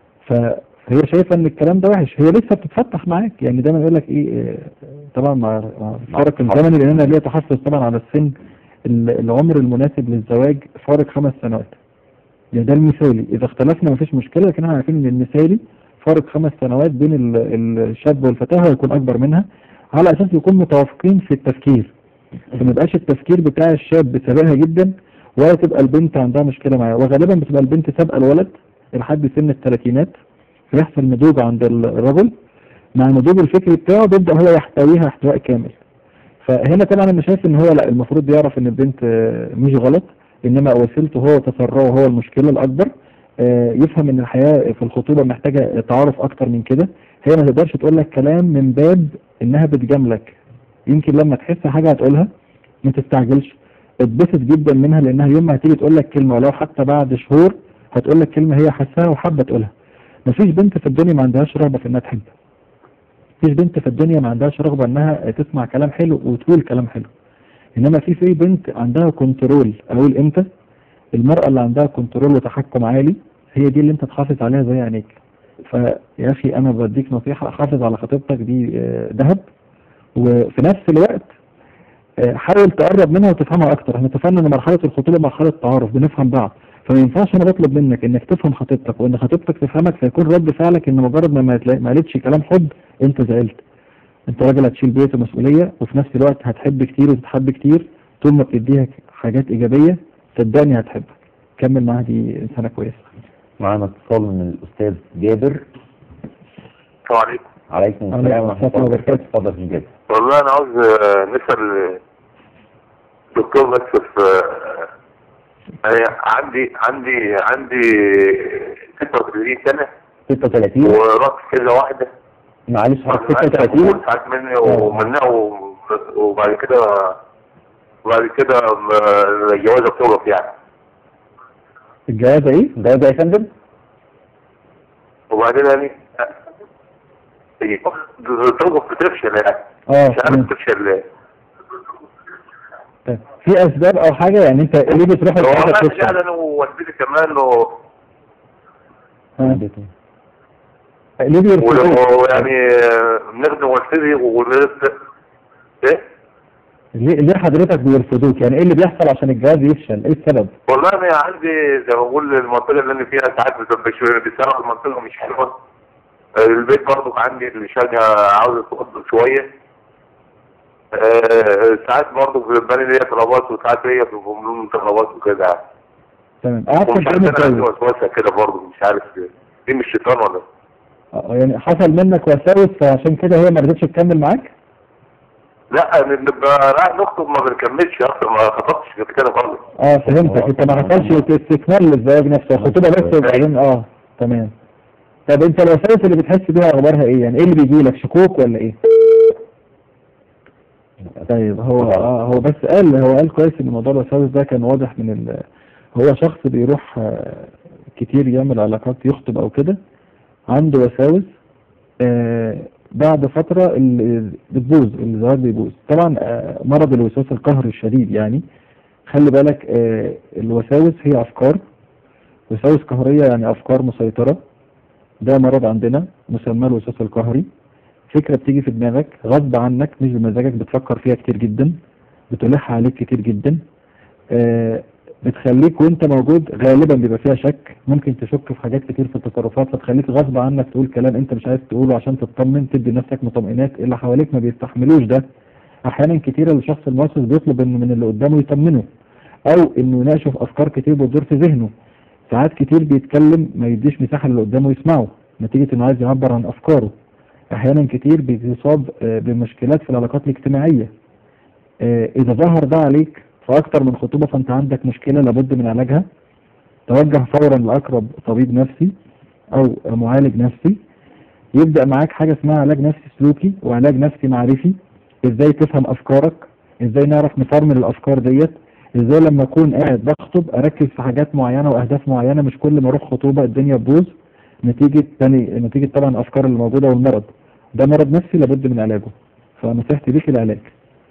فهي شايفة ان الكلام ده وحش هي لسه بتتفتح معاك يعني دايما يقول لك ايه إيه، طبعا مع مع الفرق مع- الزمني لاننا ليه تحفظ طبعا على السن ال- العمر المناسب للزواج فارق خمس سنوات يعني ده المثالي اذا اختلفنا مفيش مشكله لكن احنا عارفين ان المثالي فارق خمس سنوات بين ال- الشاب والفتاه هو يكون اكبر منها على اساس يكون متوافقين في التفكير فما يبقاش التفكير بتاع الشاب سابقها جدا ولا تبقى البنت عندها مشكله معاه وغالبا بتبقى البنت سابقه الولد لحد سن الثلاثينات فيحصل نضوج عند ال- الرجل مع النضوج الفكري بتاعه بيبدا هو يحتويها احتواء كامل فهنا طبعا انا شايف ان هو لا المفروض يعرف ان البنت آه، مش غلط انما وسيلته هو وتسرعه هو المشكله الاكبر آه، يفهم ان الحياه في الخطوبه محتاجه تعارف اكتر من كده هي ما تقدرش تقول لك كلام من باب انها بتجاملك يمكن لما تحس حاجه هتقولها ما تستعجلش اتبسط جدا منها لانها يوم ما هتيجي تقول لك كلمه ولو حتى بعد شهور هتقول لك كلمه هي حاساها وحابه تقولها مفيش بنت في الدنيا ما عندهاش رغبه في انها تحب مفيش بنت في الدنيا ما عندهاش رغبه انها تسمع كلام حلو وتقول كلام حلو انما في في بنت عندها كنترول اقول امتى المرأة اللي عندها كنترول وتحكم عالي هي دي اللي انت تحافظ عليها زي عينيك فيا اخي انا بديك نصيحة حافظ على خطيبتك دي آه، ذهب وفي نفس الوقت آه، حاول تقرب منها وتفهمها اكتر احنا اتفقنا ان مرحلة الخطوبة مرحلة تعارف بنفهم بعض فما ينفعش انا بطلب منك انك تفهم خطيبتك وان خطيبتك تفهمك فيكون رد فعلك ان مجرد ما ما تلا- ما قالتش كلام حب انت زعلت انت راجل هتشيل بيت مسؤولية وفي نفس الوقت هتحب كتير وتتحب كتير طول ما بتديها حاجات ايجابية صدقني هتحبك كمل معاها دي انسانة كويسة معانا اتصال من الاستاذ جابر السلام عليكم عليكم عليكم السلام ورحمه السلام الله وبركاته اتفضل يا جابر والله انا عاوز آه، نسال دكتور بس في آه، أنا عندي عندي عندي 36 سنه 36 ورحت كذا واحده معلش حضرتك 36 ساعات مني ومنها و- وبعد كده وبعد كده م- الجوازه بتوقف يعني الجوازة ايه؟ ده ده يا فندم وبعدين يعني آه، إيه، توقف بتفشل يعني اه مش عارف بتفشل ليه طيب. في اسباب او حاجة يعني انت ليه بتروح هو الجوازة انا بتفشل؟ قاعد انا ووالدتي كمان و... ها. ليه بيرفضوك؟ ويعني بنخدم والدتي ونرد ايه ليه ليه حضرتك بيرفضوك؟ يعني ايه اللي بيحصل عشان الجواز يفشل؟ ايه السبب؟ والله انا عندي زي ما بقول المنطقه اللي انا فيها ساعات بتبقى شويه بصراحه المنطقه مش حلوه البيت برضو عندي الشقه عاوزه تفضل شويه آه، ساعات برضو بيبقى لي طلبات وساعات هي بيبقى لهم طلبات وكده تمام قعدت ومش قد عارف ايه انا عندي متجوز؟ وسوسه كده برضو مش عارف دي مش شيطان ولا إيه؟ اه يعني حصل منك وساوس فعشان كده هي ما رضتش تكمل معاك؟ لا بنبقى رايح نخطب ما بنكملش اصلا ما خطبتش قبل كده خالص اه فهمتك انت ما حصلش استكمال للزواج نفسه الخطوبه بس وبعدين اه تمام طب انت الوسائل اللي بتحس بيها اخبارها ايه يعني ايه اللي بيجي لك شكوك ولا ايه طيب هو اه هو بس قال هو قال كويس ان موضوع الوساوس ده كان واضح من ال هو شخص بيروح آه، كتير يعمل علاقات يخطب او كده عنده وساوس آه، بعد فترة ال- بتبوظ الزواج بيبوظ طبعا آه، مرض الوسواس القهري الشديد يعني خلي بالك آه، الوساوس هي افكار وساوس قهرية يعني افكار مسيطرة ده مرض عندنا مسمى الوسواس القهري فكرة بتيجي في دماغك غصب عنك مش بمزاجك بتفكر فيها كتير جدا بتلح عليك كتير جدا آه، بتخليك وانت موجود غالبا بيبقى فيها شك ممكن تشك في حاجات كتير في التصرفات فتخليك غصب عنك تقول كلام انت مش عايز تقوله عشان تطمن تدي نفسك مطمئنات اللي حواليك ما بيستحملوش ده احيانا كتير الشخص الموسوس بيطلب انه من اللي قدامه يطمنه او انه يناقشه في افكار كتير بتدور في ذهنه ساعات كتير بيتكلم ما يديش مساحه للي قدامه يسمعه نتيجه انه عايز يعبر عن افكاره احيانا كتير بيصاب آه، بمشكلات في العلاقات الاجتماعيه آه، اذا ظهر ده عليك في اكتر من خطوبه فانت عندك مشكله لابد من علاجها توجه فورا لاقرب طبيب نفسي او معالج نفسي يبدا معاك حاجه اسمها علاج نفسي سلوكي وعلاج نفسي معرفي ازاي تفهم افكارك ازاي نعرف نفرمل الافكار ديت ازاي لما اكون قاعد بخطب اركز في حاجات معينه واهداف معينه مش كل ما اروح خطوبه الدنيا تبوظ نتيجه تاني نتيجه طبعا الافكار اللي موجوده والمرض ده مرض نفسي لابد من علاجه فنصيحتي ليك العلاج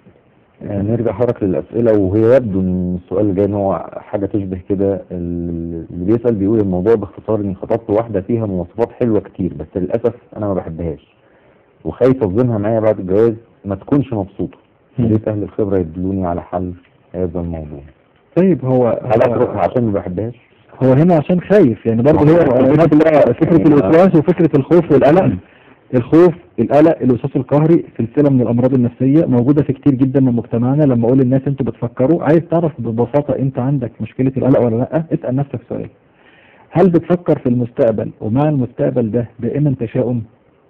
يعني نرجع حضرتك للأسئلة وهي يبدو ان السؤال اللي جاي ان هو حاجة تشبه كده اللي بيسأل بيقول الموضوع باختصار اني خطبت واحدة فيها مواصفات حلوة كتير بس للأسف انا ما بحبهاش وخايف اظلمها معايا بعد الجواز ما تكونش مبسوطة ليه اهل الخبرة يدلوني على حل هذا الموضوع طيب هو هل هو, اتركها عشان ما بحبهاش هو هنا عشان خايف يعني برضه هو فكرة فكرة الوسواس وفكرة الخوف والقلق الخوف القلق الوسواس القهري سلسلة من الأمراض النفسية موجودة في كتير جدا من مجتمعنا لما أقول للناس أنتوا بتفكروا عايز تعرف ببساطة أنت عندك مشكلة القلق ولا لأ اسأل نفسك سؤال هل بتفكر في المستقبل ومع المستقبل ده دائما تشاؤم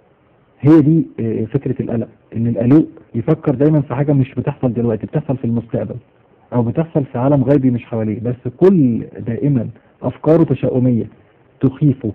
هي دي آه، فكرة القلق ان القلق يفكر دايما في حاجة مش بتحصل دلوقتي بتحصل في المستقبل او بتحصل في عالم غيبي مش حواليه بس كل دائما افكاره تشاؤمية تخيفه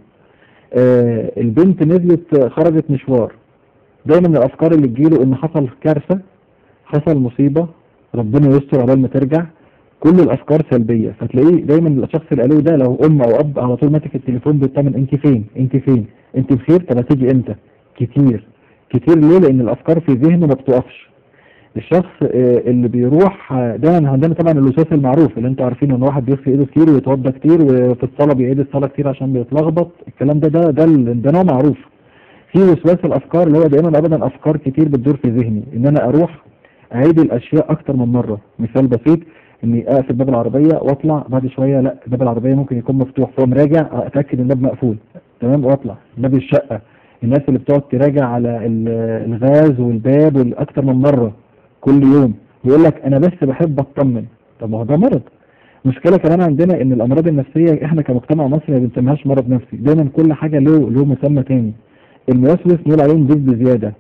آه البنت نزلت آه، خرجت مشوار دايما الافكار اللي تجيله ان حصل كارثة حصل مصيبة ربنا يستر عقبال ما ترجع كل الافكار سلبيه فتلاقيه دايما الشخص القلوي ده لو ام او اب على طول ماسك التليفون بيطمن انت فين انت فين انت بخير طب هتيجي امتى كتير كتير ليه لان الافكار في ذهنه ما بتقفش الشخص آه، اللي بيروح آه، دايما عندنا طبعا الوسواس المعروف اللي انتوا عارفينه ان واحد بيغسل ايده كتير ويتوضى كتير وفي الصلاه بيعيد الصلاه كتير عشان بيتلخبط الكلام ده ده ده, ال- ده نوع معروف في وسواس الافكار اللي هو دايما ابدا افكار كتير بتدور في ذهني ان انا اروح اعيد الاشياء اكتر من مره مثال بسيط اني اقفل باب العربيه واطلع بعد شويه لا باب العربيه ممكن يكون مفتوح فاقوم راجع اتاكد ان الباب مقفول تمام واطلع باب الشقه الناس اللي بتقعد تراجع على ال- الغاز والباب وال- اكتر من مره كل يوم يقول لك انا بس بحب اطمن طب ما هو ده مرض مشكله كمان عندنا ان الامراض النفسيه احنا كمجتمع مصري ما بنسميهاش مرض نفسي دايما كل حاجه له له مسمى تاني الموسوس نقول عليه نضيف بزياده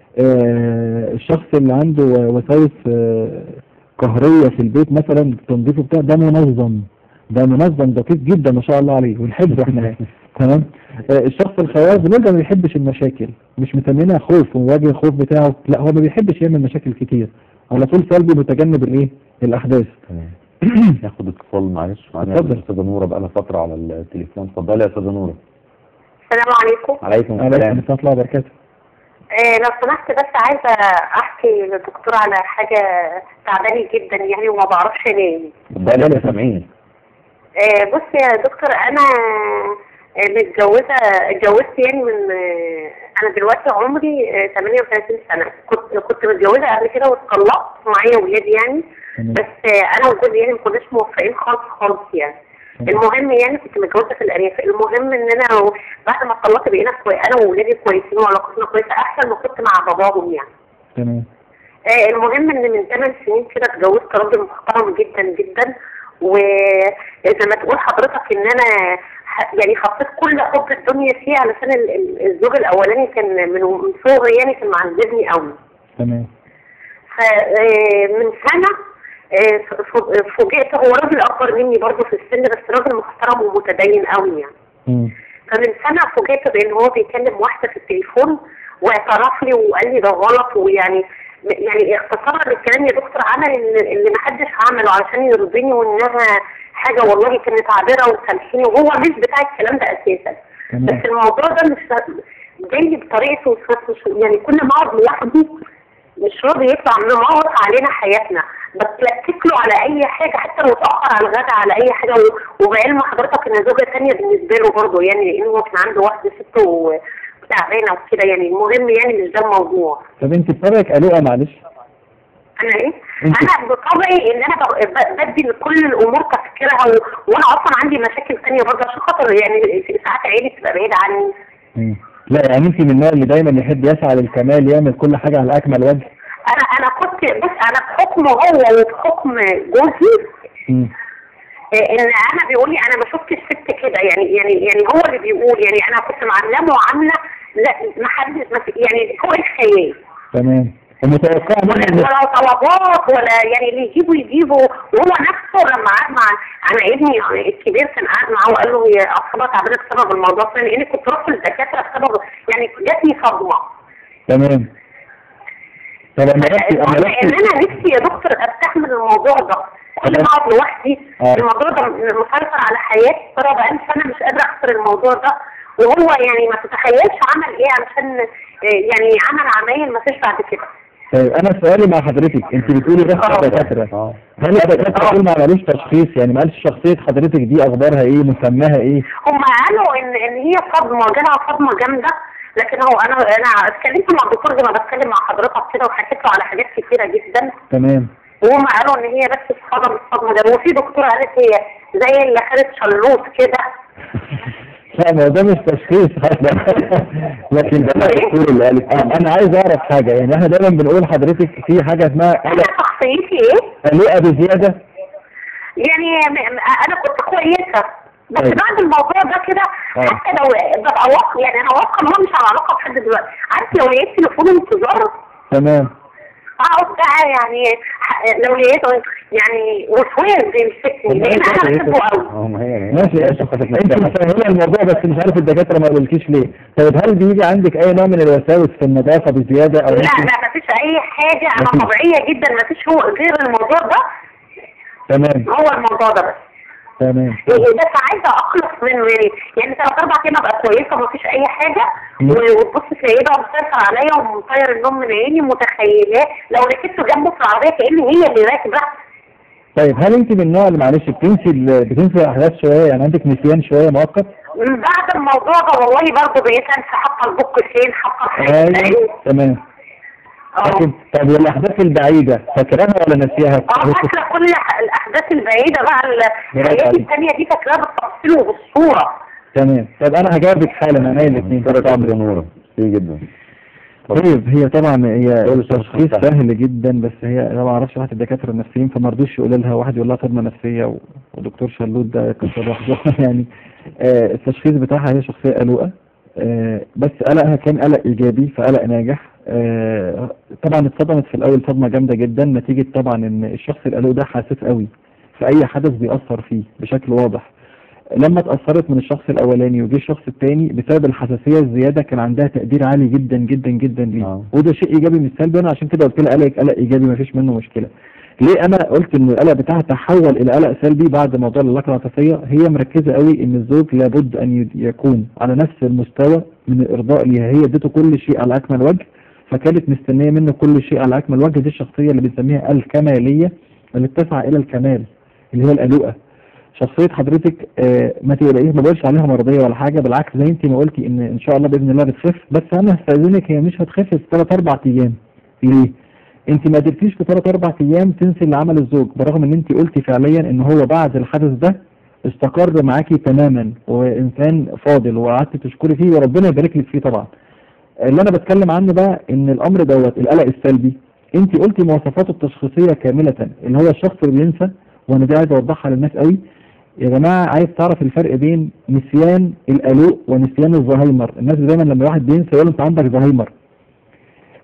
آه الشخص اللي عنده وساوس آه قهريه في البيت مثلا التنظيف بتاعه ده منظم ده منظم دقيق جدا ما شاء الله عليه ونحبه احنا تمام آه الشخص الخواف بنرجع ما بيحبش المشاكل مش مسمينها خوف ومواجه الخوف بتاعه لا هو ما بيحبش يعمل مشاكل كتير على طول سلبي متجنب الايه الاحداث تمام ناخد اتصال معلش معانا اتفضل. الاستاذة نورة بقالها فترة على التليفون اتفضلي يا استاذة نورة السلام عليكم عليكم عليكم السلام السلام ورحمه الله وبركاته آه لو سمحت بس عايزة أحكي للدكتور على حاجة تعباني جدا يعني وما بعرفش أنام اتفضلي يا سامعين آه بص يا دكتور أنا آه، متجوزة اتجوزت يعني من آه، أنا دلوقتي عمري آه، 38 سنة كنت كنت متجوزة قبل كده واتطلقت ومعايا ولاد يعني تمام. بس آه، أنا وجوزي يعني ما كناش موفقين خالص خالص يعني المهم يعني كنت متجوزه في الارياف المهم ان انا بعد ما اتطلقت بقينا كوي... انا وولادي كويسين وعلاقتنا كويسه احسن ما كنت مع باباهم يعني تمام آه المهم ان من ثمان سنين كده اتجوزت راجل محترم جدا جدا وزي ما تقول حضرتك ان انا ح- يعني حطيت كل حب الدنيا فيه علشان ال- ال- الزوج الاولاني كان من من صغري يعني كان معذبني قوي تمام فمن سنة آه، ف- فوجئت هو راجل أكبر مني برضه في السن بس راجل محترم ومتدين قوي يعني مم. فمن سنة فوجئت بإن هو بيكلم واحدة في التليفون واعترف لي وقال لي ده غلط ويعني يعني اختصارا للكلام يا دكتور عمل اللي اللي محدش عمله علشان يرضيني وإنها حاجة والله كانت عابرة وسامحيني وهو مش بتاع الكلام ده أساسا تمام بس الموضوع ده مش جاي بطريقته وصفته شو- يعني كل ما اقعد لوحدي مش راضي يطلع منغلق علينا حياتنا بتلكك له على اي حاجه حتى لو اتاخر على الغدا على اي حاجه و- وبعلم حضرتك ان زوجه ثانيه بالنسبه له برضه يعني لان هو كان عنده واحده ست و- وتعبانه وكده يعني المهم يعني مش ده الموضوع طب انت بطبعك قلقة معلش انا ايه؟ انت- انا بطبعي ان انا ب- ب- بدي لكل الامور تفكيرها و... وانا اصلا عندي مشاكل ثانيه برضه عشان خاطر يعني ساعات عيلي بتبقى بعيده عني مم. لا يعني انت من النوع اللي دايما يحب يسعى للكمال يعمل كل حاجة على اكمل وجه انا انا كنت بص انا بحكم هو وبحكم جوزي مم. آه، ان انا بيقول لي انا ما شفتش ست كده يعني يعني يعني هو اللي بيقول يعني انا كنت معاملاه معامله لا ما حد ما في- يعني فوق الخيال تمام ومتوقع ولا منه إن- ولا طلبات ولا يعني اللي يجيبه يجيبه وهو نفسه لما قعد مع انا ابني الكبير كان قاعد معاه وقال له هي اصابها تعبانه بسبب الموضوع ده لاني كنت رحت للدكاتره بسبب يعني جاتني صدمه تمام طب انا رحت انا المهم ان رحت انا نفسي يا دكتور استحمل الموضوع ده كل ما اقعد لوحدي آه. الموضوع ده مسيطر على حياتي ترى بقالي سنه مش قادره اخسر الموضوع ده وهو يعني ما تتخيلش عمل ايه علشان آه، يعني عمل عمايل ما فيش بعد كده طيب انا سؤالي مع حضرتك انت بتقولي رحت آه. دكاترة اه هل الدكاترة دول ما عملوش تشخيص يعني ما قالش شخصية حضرتك دي اخبارها ايه مسماها ايه هم قالوا ان ان هي صدمه جالها صدمه جامده لكن هو انا انا اتكلمت مع الدكتور زي ما بتكلم مع حضرتك كده وحكيت له على حاجات كتيره جدا تمام وهم قالوا ان هي بس اتصدم الصدمه ده وفي دكتوره قالت هي زي اللي خدت شلوط كده لا ما هو ده مش تشخيص لكن ده الدكتور اللي قال آه، انا عايز اعرف حاجة يعني احنا دايما بنقول حضرتك في حاجة اسمها انا قلق شخصيتي ايه؟ قلقة بزيادة يعني م- م- انا كنت كويسه بس طيب. بعد الموضوع ده كده آه. حتى لو ببقى واثقه يعني انا واثقه ان هو مش على علاقه بحد دلوقتي عارف لو لقيت تليفون انتظار تمام اقعد بقى يعني ح- لو لقيته يعني وسواس بيمسكني لان انا بحبه قوي اه ما هي ماشي يا شيخ انت مسهله الموضوع بس مش عارف الدكاتره ما قالولكيش ليه طيب هل بيجي عندك اي نوع من الوساوس في النظافه بزياده او لا انت لا مفيش اي حاجه انا مفيش. طبيعيه جدا مفيش هو غير الموضوع ده تمام هو الموضوع ده بس تمام إيه، بس عايزه اخلص منه يعني يعني ثلاث اربع ايام ابقى كويسه مفيش اي حاجه مم. و- وتبص تلاقيه بقى مسيطر عليا ومطير النوم من عيني متخيلاه لو ركبته جنبه في العربيه كاني هي اللي راكبه طيب هل انت من النوع اللي معلش بتنسي ال- بتنسي الاحداث شويه يعني عندك نسيان شويه مؤقت من بعد الموضوع ده والله برضه بقيت انسى حاطه البوك فين حاطه الحاجه ايوه تمام اه لكن طب والاحداث البعيده فاكراها ولا ناسيها؟ اه فاكره كل ح- الاحداث البعيده بقى برافو الحاجات عليك. الثانيه دي فاكراها بالتفصيل وبالصوره تمام طب انا هجاوبك حالا انا الاثنين طبعا نورة كتير جدا طيب هي طبعا هي سؤال التشخيص سهل. سهل جدا بس هي انا ما اعرفش واحد الدكاتره النفسيين فما رضوش يقول لها واحد يقول لها صدمه نفسيه و- ودكتور شلوت ده قصه لوحده يعني آه التشخيص بتاعها هي شخصيه قلقه آه بس قلقها كان قلق ايجابي فقلق ناجح آه طبعا اتصدمت في الاول صدمه جامده جدا نتيجه طبعا ان الشخص القلق ده حساس قوي فاي حدث بيأثر فيه بشكل واضح لما اتأثرت من الشخص الأولاني وجه الشخص الثاني بسبب الحساسية الزيادة كان عندها تقدير عالي جدا جدا جدا ليه آه. وده شيء إيجابي مش سلبي أنا عشان كده قلت لها قلق قلق إيجابي مفيش منه مشكلة ليه أنا قلت إن القلق بتاعها تحول إلى قلق سلبي بعد موضوع العلاقة العاطفية هي مركزة قوي إن الزوج لابد أن ي- يكون على نفس المستوى من الإرضاء ليها هي اديته كل شيء على أكمل وجه فكانت مستنية منه كل شيء على أكمل وجه دي الشخصية اللي بنسميها الكمالية اللي بتسعى إلى الكمال اللي هي القلقة شخصية حضرتك آه، ما تقلقيش ما بقولش عليها مرضية ولا حاجة بالعكس زي انت ما قلتي ان ان شاء الله باذن الله بتخف بس انا هستأذنك هي مش هتخف في ثلاث اربع ايام ليه؟ انت ما قدرتيش في ثلاث اربع ايام تنسي اللي عمل الزوج برغم ان انت قلتي فعليا ان هو بعد الحدث ده استقر معاكي تماما وانسان فاضل وقعدت تشكري فيه وربنا يبارك لك فيه طبعا اللي انا بتكلم عنه بقى ان الامر دوت القلق السلبي انت قلتي مواصفاته التشخيصيه كامله اللي هو الشخص اللي بينسى وانا دي عايز اوضحها للناس قوي يا جماعه عايز تعرف الفرق بين نسيان القلق ونسيان الزهايمر الناس دايما لما واحد بينسى يقول له انت عندك زهايمر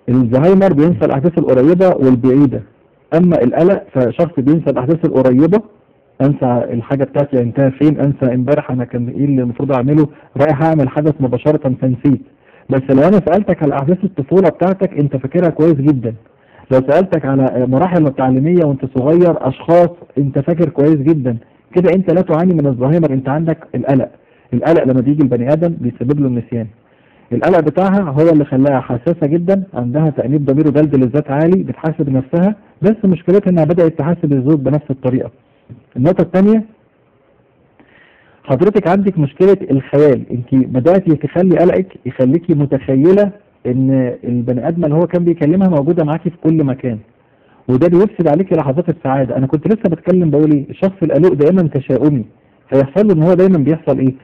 الزهايمر بينسى الاحداث القريبه والبعيده اما القلق فشخص بينسى الاحداث القريبه انسى الحاجه بتاعتي انتهى فين انسى امبارح انا كان ايه اللي المفروض اعمله رايح اعمل حدث مباشره فنسيت بس لو انا سالتك على احداث الطفوله بتاعتك انت فاكرها كويس جدا لو سالتك على مراحل التعليميه وانت صغير اشخاص انت فاكر كويس جدا كده انت لا تعاني من الزهايمر انت عندك القلق القلق لما بيجي البني ادم بيسبب له النسيان القلق بتاعها هو اللي خلاها حساسه جدا عندها تانيب ضمير ودلدل الذات عالي بتحاسب نفسها بس مشكلتها انها بدات تحاسب الزوج بنفس الطريقه النقطه الثانيه حضرتك عندك مشكله الخيال انت بداتي تخلي قلقك يخليكي متخيله ان البني ادم اللي هو كان بيكلمها موجوده معاكي في كل مكان وده بيفسد عليكي لحظات السعاده انا كنت لسه بتكلم بقول ايه الشخص القلق دائما تشاؤمي فيحصل له ان هو دايما بيحصل ايه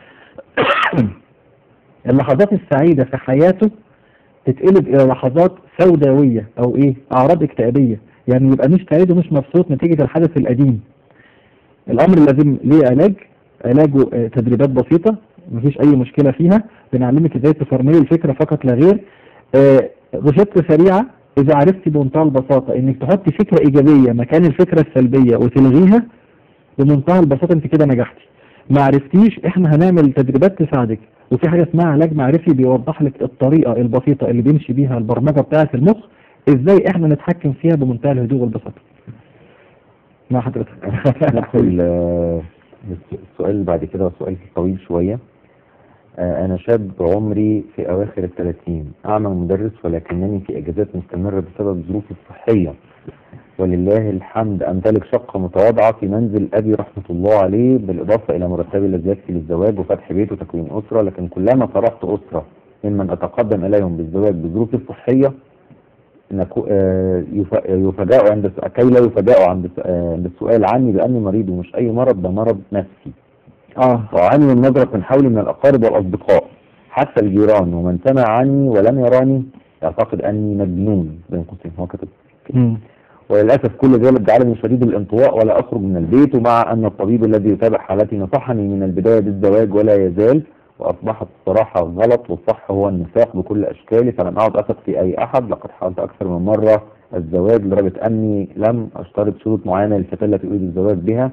اللحظات السعيدة في حياته تتقلب إلى لحظات سوداوية أو إيه أعراض اكتئابية يعني يبقى مش سعيد ومش مبسوط نتيجة الحدث القديم الأمر لازم ليه علاج علاجه آه، تدريبات بسيطة مفيش أي مشكلة فيها بنعلمك إزاي تفرملي الفكرة فقط لا غير آه، روشتة سريعة إذا عرفتي بمنتهى البساطة إنك تحطي فكرة إيجابية مكان الفكرة السلبية وتلغيها بمنتهى البساطة أنت كده نجحتي ما عرفتيش احنا هنعمل تدريبات تساعدك وفي حاجة اسمها علاج معرفي بيوضح لك الطريقة البسيطة اللي بيمشي بيها البرمجة بتاعة المخ ازاي احنا نتحكم فيها بمنتهى الهدوء والبساطة مع حضرتك ندخل آه، السؤال اللي بعد كده سؤال طويل شوية آه، أنا شاب عمري في أواخر الثلاثين أعمى مدرس ولكنني في إجازات مستمرة بسبب ظروفي الصحية ولله الحمد أمتلك شقة متواضعة في منزل أبي رحمة الله عليه بالإضافة إلى مرتبي الذي يكفي للزواج وفتح بيت وتكوين أسرة لكن كلما طرحت أسرة ممن أتقدم إليهم بالزواج بظروفي الصحية نكو- آه، يف- يفاجأوا عند الس- كي لا يفاجأوا عند الس- آه، عند السؤال عني بأني مريض ومش أي مرض ده مرض نفسي اه وأعاني من نظرة من حولي من الأقارب والأصدقاء حتى الجيران ومن سمع عني ولم يراني يعتقد أني مجنون بين قوسين هو كتب مم. وللأسف كل ذلك جعلني شديد الانطواء ولا أخرج من البيت ومع أن الطبيب الذي يتابع حالتي نصحني من البداية بالزواج ولا يزال وأصبحت الصراحة غلط والصح هو النفاق بكل أشكاله فلم أعد أثق في أي أحد لقد حاولت أكثر من مرة الزواج لدرجة أني لم أشترط شروط معينة للفتاة التي أريد الزواج بها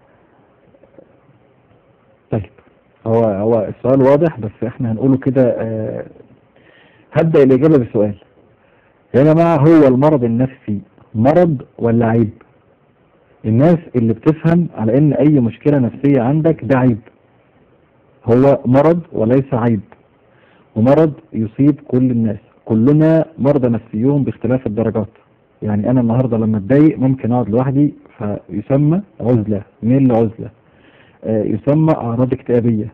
طيب هو هو السؤال واضح بس احنا هنقوله كده آه، هبدأ الإجابة بسؤال يا جماعة هو المرض النفسي مرض ولا عيب؟ الناس اللي بتفهم على ان اي مشكلة نفسية عندك ده عيب هو مرض وليس عيب ومرض يصيب كل الناس كلنا مرضى نفسيون باختلاف الدرجات يعني انا النهاردة لما اتضايق ممكن اقعد لوحدي فيسمى عزلة ميل عزلة آه، يسمى اعراض اكتئابية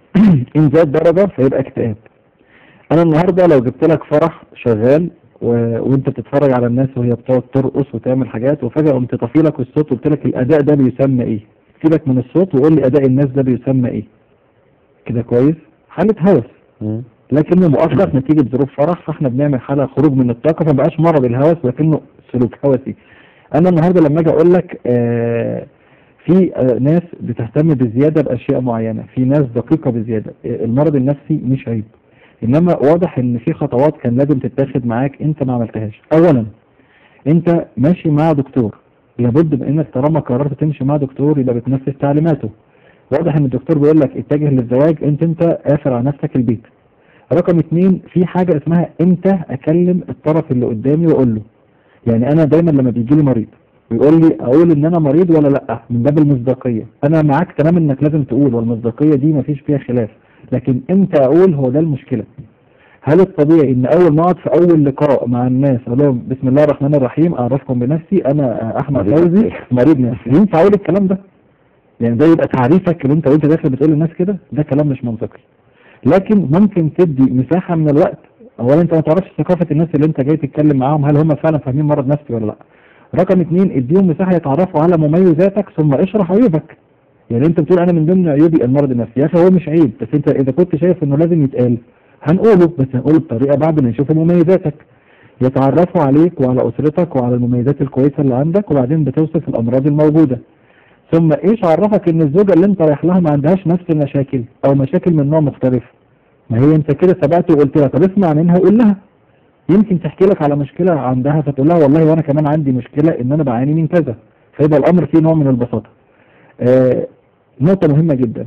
ان زاد درجة فيبقى اكتئاب انا النهاردة لو جبت لك فرح شغال و... وانت بتتفرج على الناس وهي بتقعد ترقص وتعمل حاجات وفجأة قمت طفي لك الصوت وقلت لك الاداء ده بيسمى ايه سيبك من الصوت وقول لي اداء الناس ده بيسمى ايه كده كويس حالة هوس مم. لكنه مؤقت نتيجة ظروف فرح فاحنا بنعمل حالة خروج من الطاقة فمبقاش مرض الهوس لكنه سلوك هوسي انا النهاردة لما اجي اقول لك آه في آه ناس بتهتم بزيادة باشياء معينة في ناس دقيقة بزيادة آه المرض النفسي مش عيب انما واضح ان في خطوات كان لازم تتاخد معاك انت ما عملتهاش اولا انت ماشي مع دكتور لابد من انك طالما قررت تمشي مع دكتور يبقى بتنفذ تعليماته واضح ان الدكتور بيقول لك اتجه للزواج انت انت قافل على نفسك البيت رقم اتنين في حاجة اسمها امتى اكلم الطرف اللي قدامي واقول له يعني انا دايما لما بيجي لي مريض ويقول لي اقول ان انا مريض ولا لا من باب المصداقية انا معاك تمام انك لازم تقول والمصداقية دي مفيش فيها خلاف لكن امتى اقول هو ده المشكلة هل الطبيعي ان اول ما اقعد في اول لقاء مع الناس اقول لهم بسم الله الرحمن الرحيم اعرفكم بنفسي انا احمد مريض فوزي نفسي. مريض نفسي ينفع اقول الكلام ده يعني ده يبقى تعريفك اللي انت وانت داخل بتقول للناس كده ده كلام مش منطقي لكن ممكن تدي مساحة من الوقت اولا انت ما تعرفش ثقافة الناس اللي انت جاي تتكلم معاهم هل هم فعلا فاهمين مرض نفسي ولا لا رقم اتنين اديهم مساحة يتعرفوا على مميزاتك ثم اشرح عيوبك يعني انت بتقول انا من ضمن عيوبي المرض النفسي يا اخي هو مش عيب بس انت اذا كنت شايف انه لازم يتقال هنقوله بس هنقوله بطريقة بعد ما نشوف مميزاتك يتعرفوا عليك وعلى اسرتك وعلى المميزات الكويسة اللي عندك وبعدين بتوصف الامراض الموجودة ثم ايش عرفك ان الزوجة اللي انت رايح لها ما عندهاش نفس المشاكل او مشاكل من نوع مختلف ما هي انت كده سبقت وقلت لها طب اسمع منها وقول لها يمكن تحكي لك على مشكلة عندها فتقول لها والله وانا كمان عندي مشكلة ان انا بعاني من كذا فيبقى الامر فيه نوع من البساطة آه نقطة مهمة جدا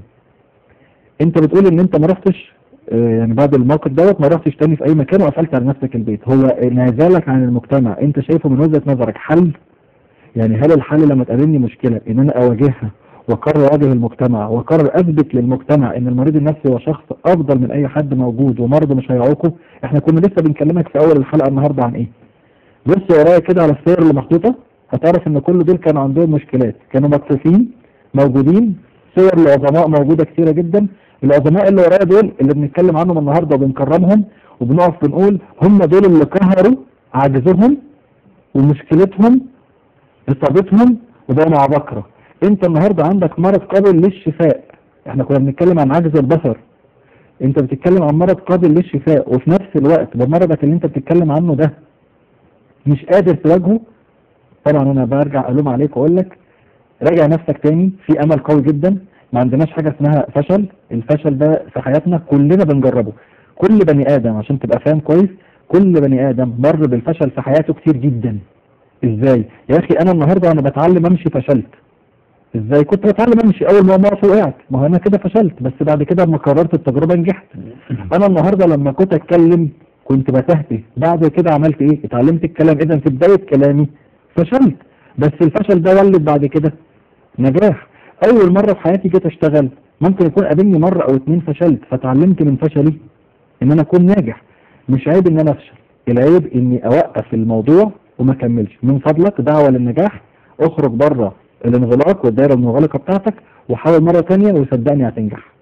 انت بتقول ان انت ما رحتش آه يعني بعد الموقف دوت ما رحتش تاني في اي مكان وقفلت على نفسك البيت هو انعزالك عن المجتمع انت شايفه من وجهة نظرك حل يعني هل الحل لما تقابلني مشكلة ان انا اواجهها واقرر اواجه المجتمع واقرر اثبت للمجتمع ان المريض النفسي هو شخص افضل من اي حد موجود ومرضه مش هيعوقه احنا كنا لسه بنكلمك في اول الحلقة النهاردة عن ايه بص ورايا كده على الصور اللي محطوطة هتعرف ان كل دول كانوا عندهم مشكلات كانوا مكفوفين موجودين صور العظماء موجودة كثيرة جدا العظماء اللي ورايا دول اللي بنتكلم عنهم النهاردة وبنكرمهم وبنقف بنقول هم دول اللي قهروا عجزهم ومشكلتهم اصابتهم وبقوا مع بكرة انت النهاردة عندك مرض قابل للشفاء احنا كنا بنتكلم عن عجز البصر انت بتتكلم عن مرض قابل للشفاء وفي نفس الوقت بمرضك اللي انت بتتكلم عنه ده مش قادر تواجهه طبعا انا برجع الوم عليك واقول لك راجع نفسك تاني في امل قوي جدا ما عندناش حاجة اسمها فشل الفشل ده في حياتنا كلنا بنجربه كل بني ادم عشان تبقى فاهم كويس كل بني ادم مر بالفشل في حياته كتير جدا ازاي يا اخي انا النهاردة انا بتعلم امشي فشلت ازاي كنت بتعلم امشي اول ما اقف وقعت ما هو انا كده فشلت بس بعد كده لما قررت التجربة نجحت انا النهاردة لما كنت اتكلم كنت بتهته بعد كده عملت ايه اتعلمت الكلام اذا في بداية كلامي فشلت بس الفشل ده ولد بعد كده نجاح اول مرة في حياتي جيت اشتغل ممكن يكون قابلني مرة او اتنين فشلت فتعلمت من فشلي ان انا اكون ناجح مش عيب ان انا افشل العيب اني اوقف الموضوع وما كملش من فضلك دعوة للنجاح اخرج بره الانغلاق والدائرة المنغلقة بتاعتك وحاول مرة تانية وصدقني هتنجح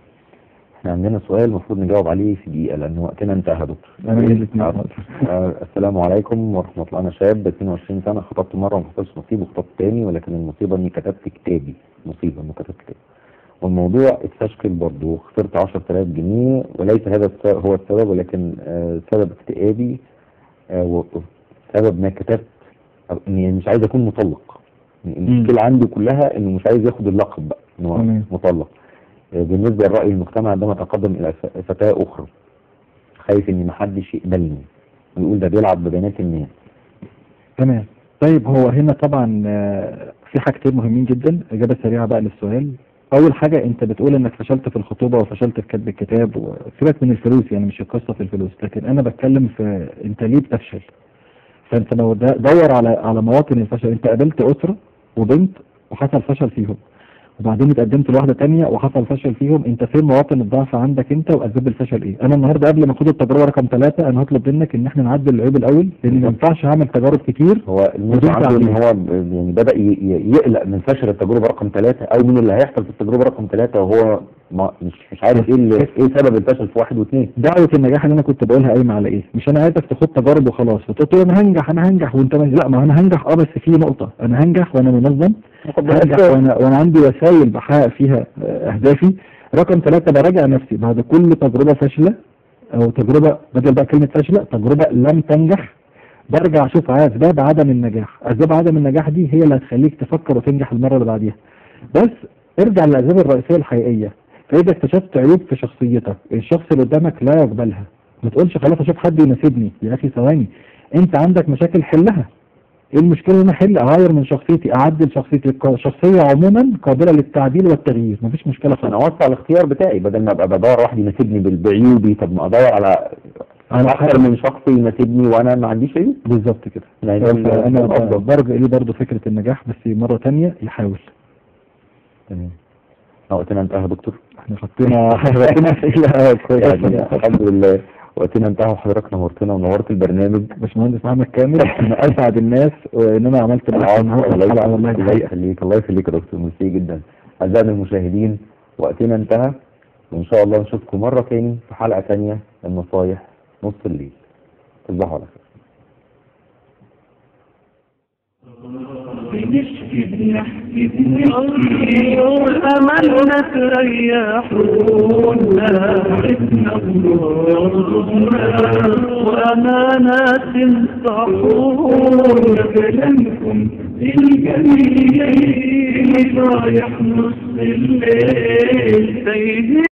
احنا عندنا سؤال المفروض نجاوب عليه في دقيقة لأن وقتنا انتهى يا دكتور انا ايه الاثنين آه، آه، السلام عليكم ورحمة الله أنا شاب 22 سنة خطبت مرة وما حصلش نصيب وخطبت تاني ولكن المصيبة إني كتبت كتابي مصيبة إني كتبت كتابي والموضوع اتفشكل برضه خسرت 10000 جنيه وليس هذا الس- هو السبب ولكن آه، سبب اكتئابي آه، وسبب ما كتبت أو إني مش عايز أكون مطلق يعني المشكلة عندي كلها إنه مش عايز ياخد اللقب بقى إن هو تمام. مطلق آه، بالنسبة لرأي المجتمع عندما تقدم إلى ف- فتاة أخرى خايف إن محدش يقبلني ويقول ده بيلعب ببنات الناس تمام طيب هو هنا طبعا آه، في حاجتين مهمين جدا اجابه سريعه بقى للسؤال اول حاجه انت بتقول انك فشلت في الخطوبه وفشلت في كتب الكتاب وسيبك من الفلوس يعني مش القصه في الفلوس لكن انا بتكلم في انت ليه بتفشل فانت لو د- دور على على مواطن الفشل انت قابلت اسره وبنت وحصل فشل فيهم وبعدين اتقدمت لواحده تانية وحصل فشل فيهم انت فين مواطن الضعف عندك انت واسباب الفشل ايه انا النهارده قبل ما اخد التجربه رقم ثلاثة انا هطلب منك ان احنا نعدل العيب الاول لان ما ينفعش اعمل تجارب كتير هو الموضوع بدون عنده ان تعليم. هو ب- يعني بدأ ي- ي- يقلق من فشل التجربة رقم ثلاثة او من اللي هيحصل في التجربة رقم ثلاثة وهو ما مش مش عارف ايه اللي- ايه سبب الفشل في واحد واثنين دعوة النجاح اللي انا كنت بقولها قايمة على ايه مش انا عايزك تاخد تجارب وخلاص وتقول انا هنجح انا هنجح وانت مش لا ما انا هنجح اه بس في نقطة انا هنجح وانا منظم هنجح وانا وانا عندي وسائل بحقق فيها آه، اهدافي رقم ثلاثة براجع نفسي بعد كل تجربة فاشلة او تجربة بدل بقى كلمة فاشلة تجربة لم تنجح برجع اشوف اسباب عدم النجاح اسباب عدم النجاح دي هي اللي هتخليك تفكر وتنجح المرة اللي بعديها بس ارجع للاسباب الرئيسية الحقيقية فإذا اكتشفت عيوب في شخصيتك الشخص اللي قدامك لا يقبلها ما تقولش خلاص اشوف حد يناسبني يا اخي ثواني انت عندك مشاكل حلها ايه المشكلة ان انا احل اغير من شخصيتي اعدل شخصيتي الشخصية عموما قابلة للتعديل والتغيير مفيش مشكلة انا خالص اوسع الاختيار بتاعي بدل ما ابقى بدور واحد يناسبني بال- بعيوبي طب ما ادور على على اكثر حاجة. من شخص يناسبني وانا ما عنديش عيوب بالظبط كده يعني ده ال- انا الافضل برجع ليه برضه فكرة النجاح بس مرة تانية يحاول تمام آه، وقتنا انتهى يا دكتور احنا حطينا حطينا اسئلة كويسة يعني الحمد لله وقتنا انتهى وحضرتك نورتنا ونورت البرنامج باشمهندس محمد كامل من اسعد الناس وان انا عملت معاك النهارده الله الحلقة والله يخليك دي الله حقيقة يخليك الله يخليك يا دكتور ميرسي جدا اعزائنا المشاهدين وقتنا انتهى وان شاء الله نشوفكم مرة تاني في حلقة تانية من نصايح نص الليل تصبحوا على خير بنشكي بنحكي بنحكي وأملنا تريحونا عدنا ويرضنا وأمانة تنصحونا كلامكم الجميل رايح نص الليل تايهين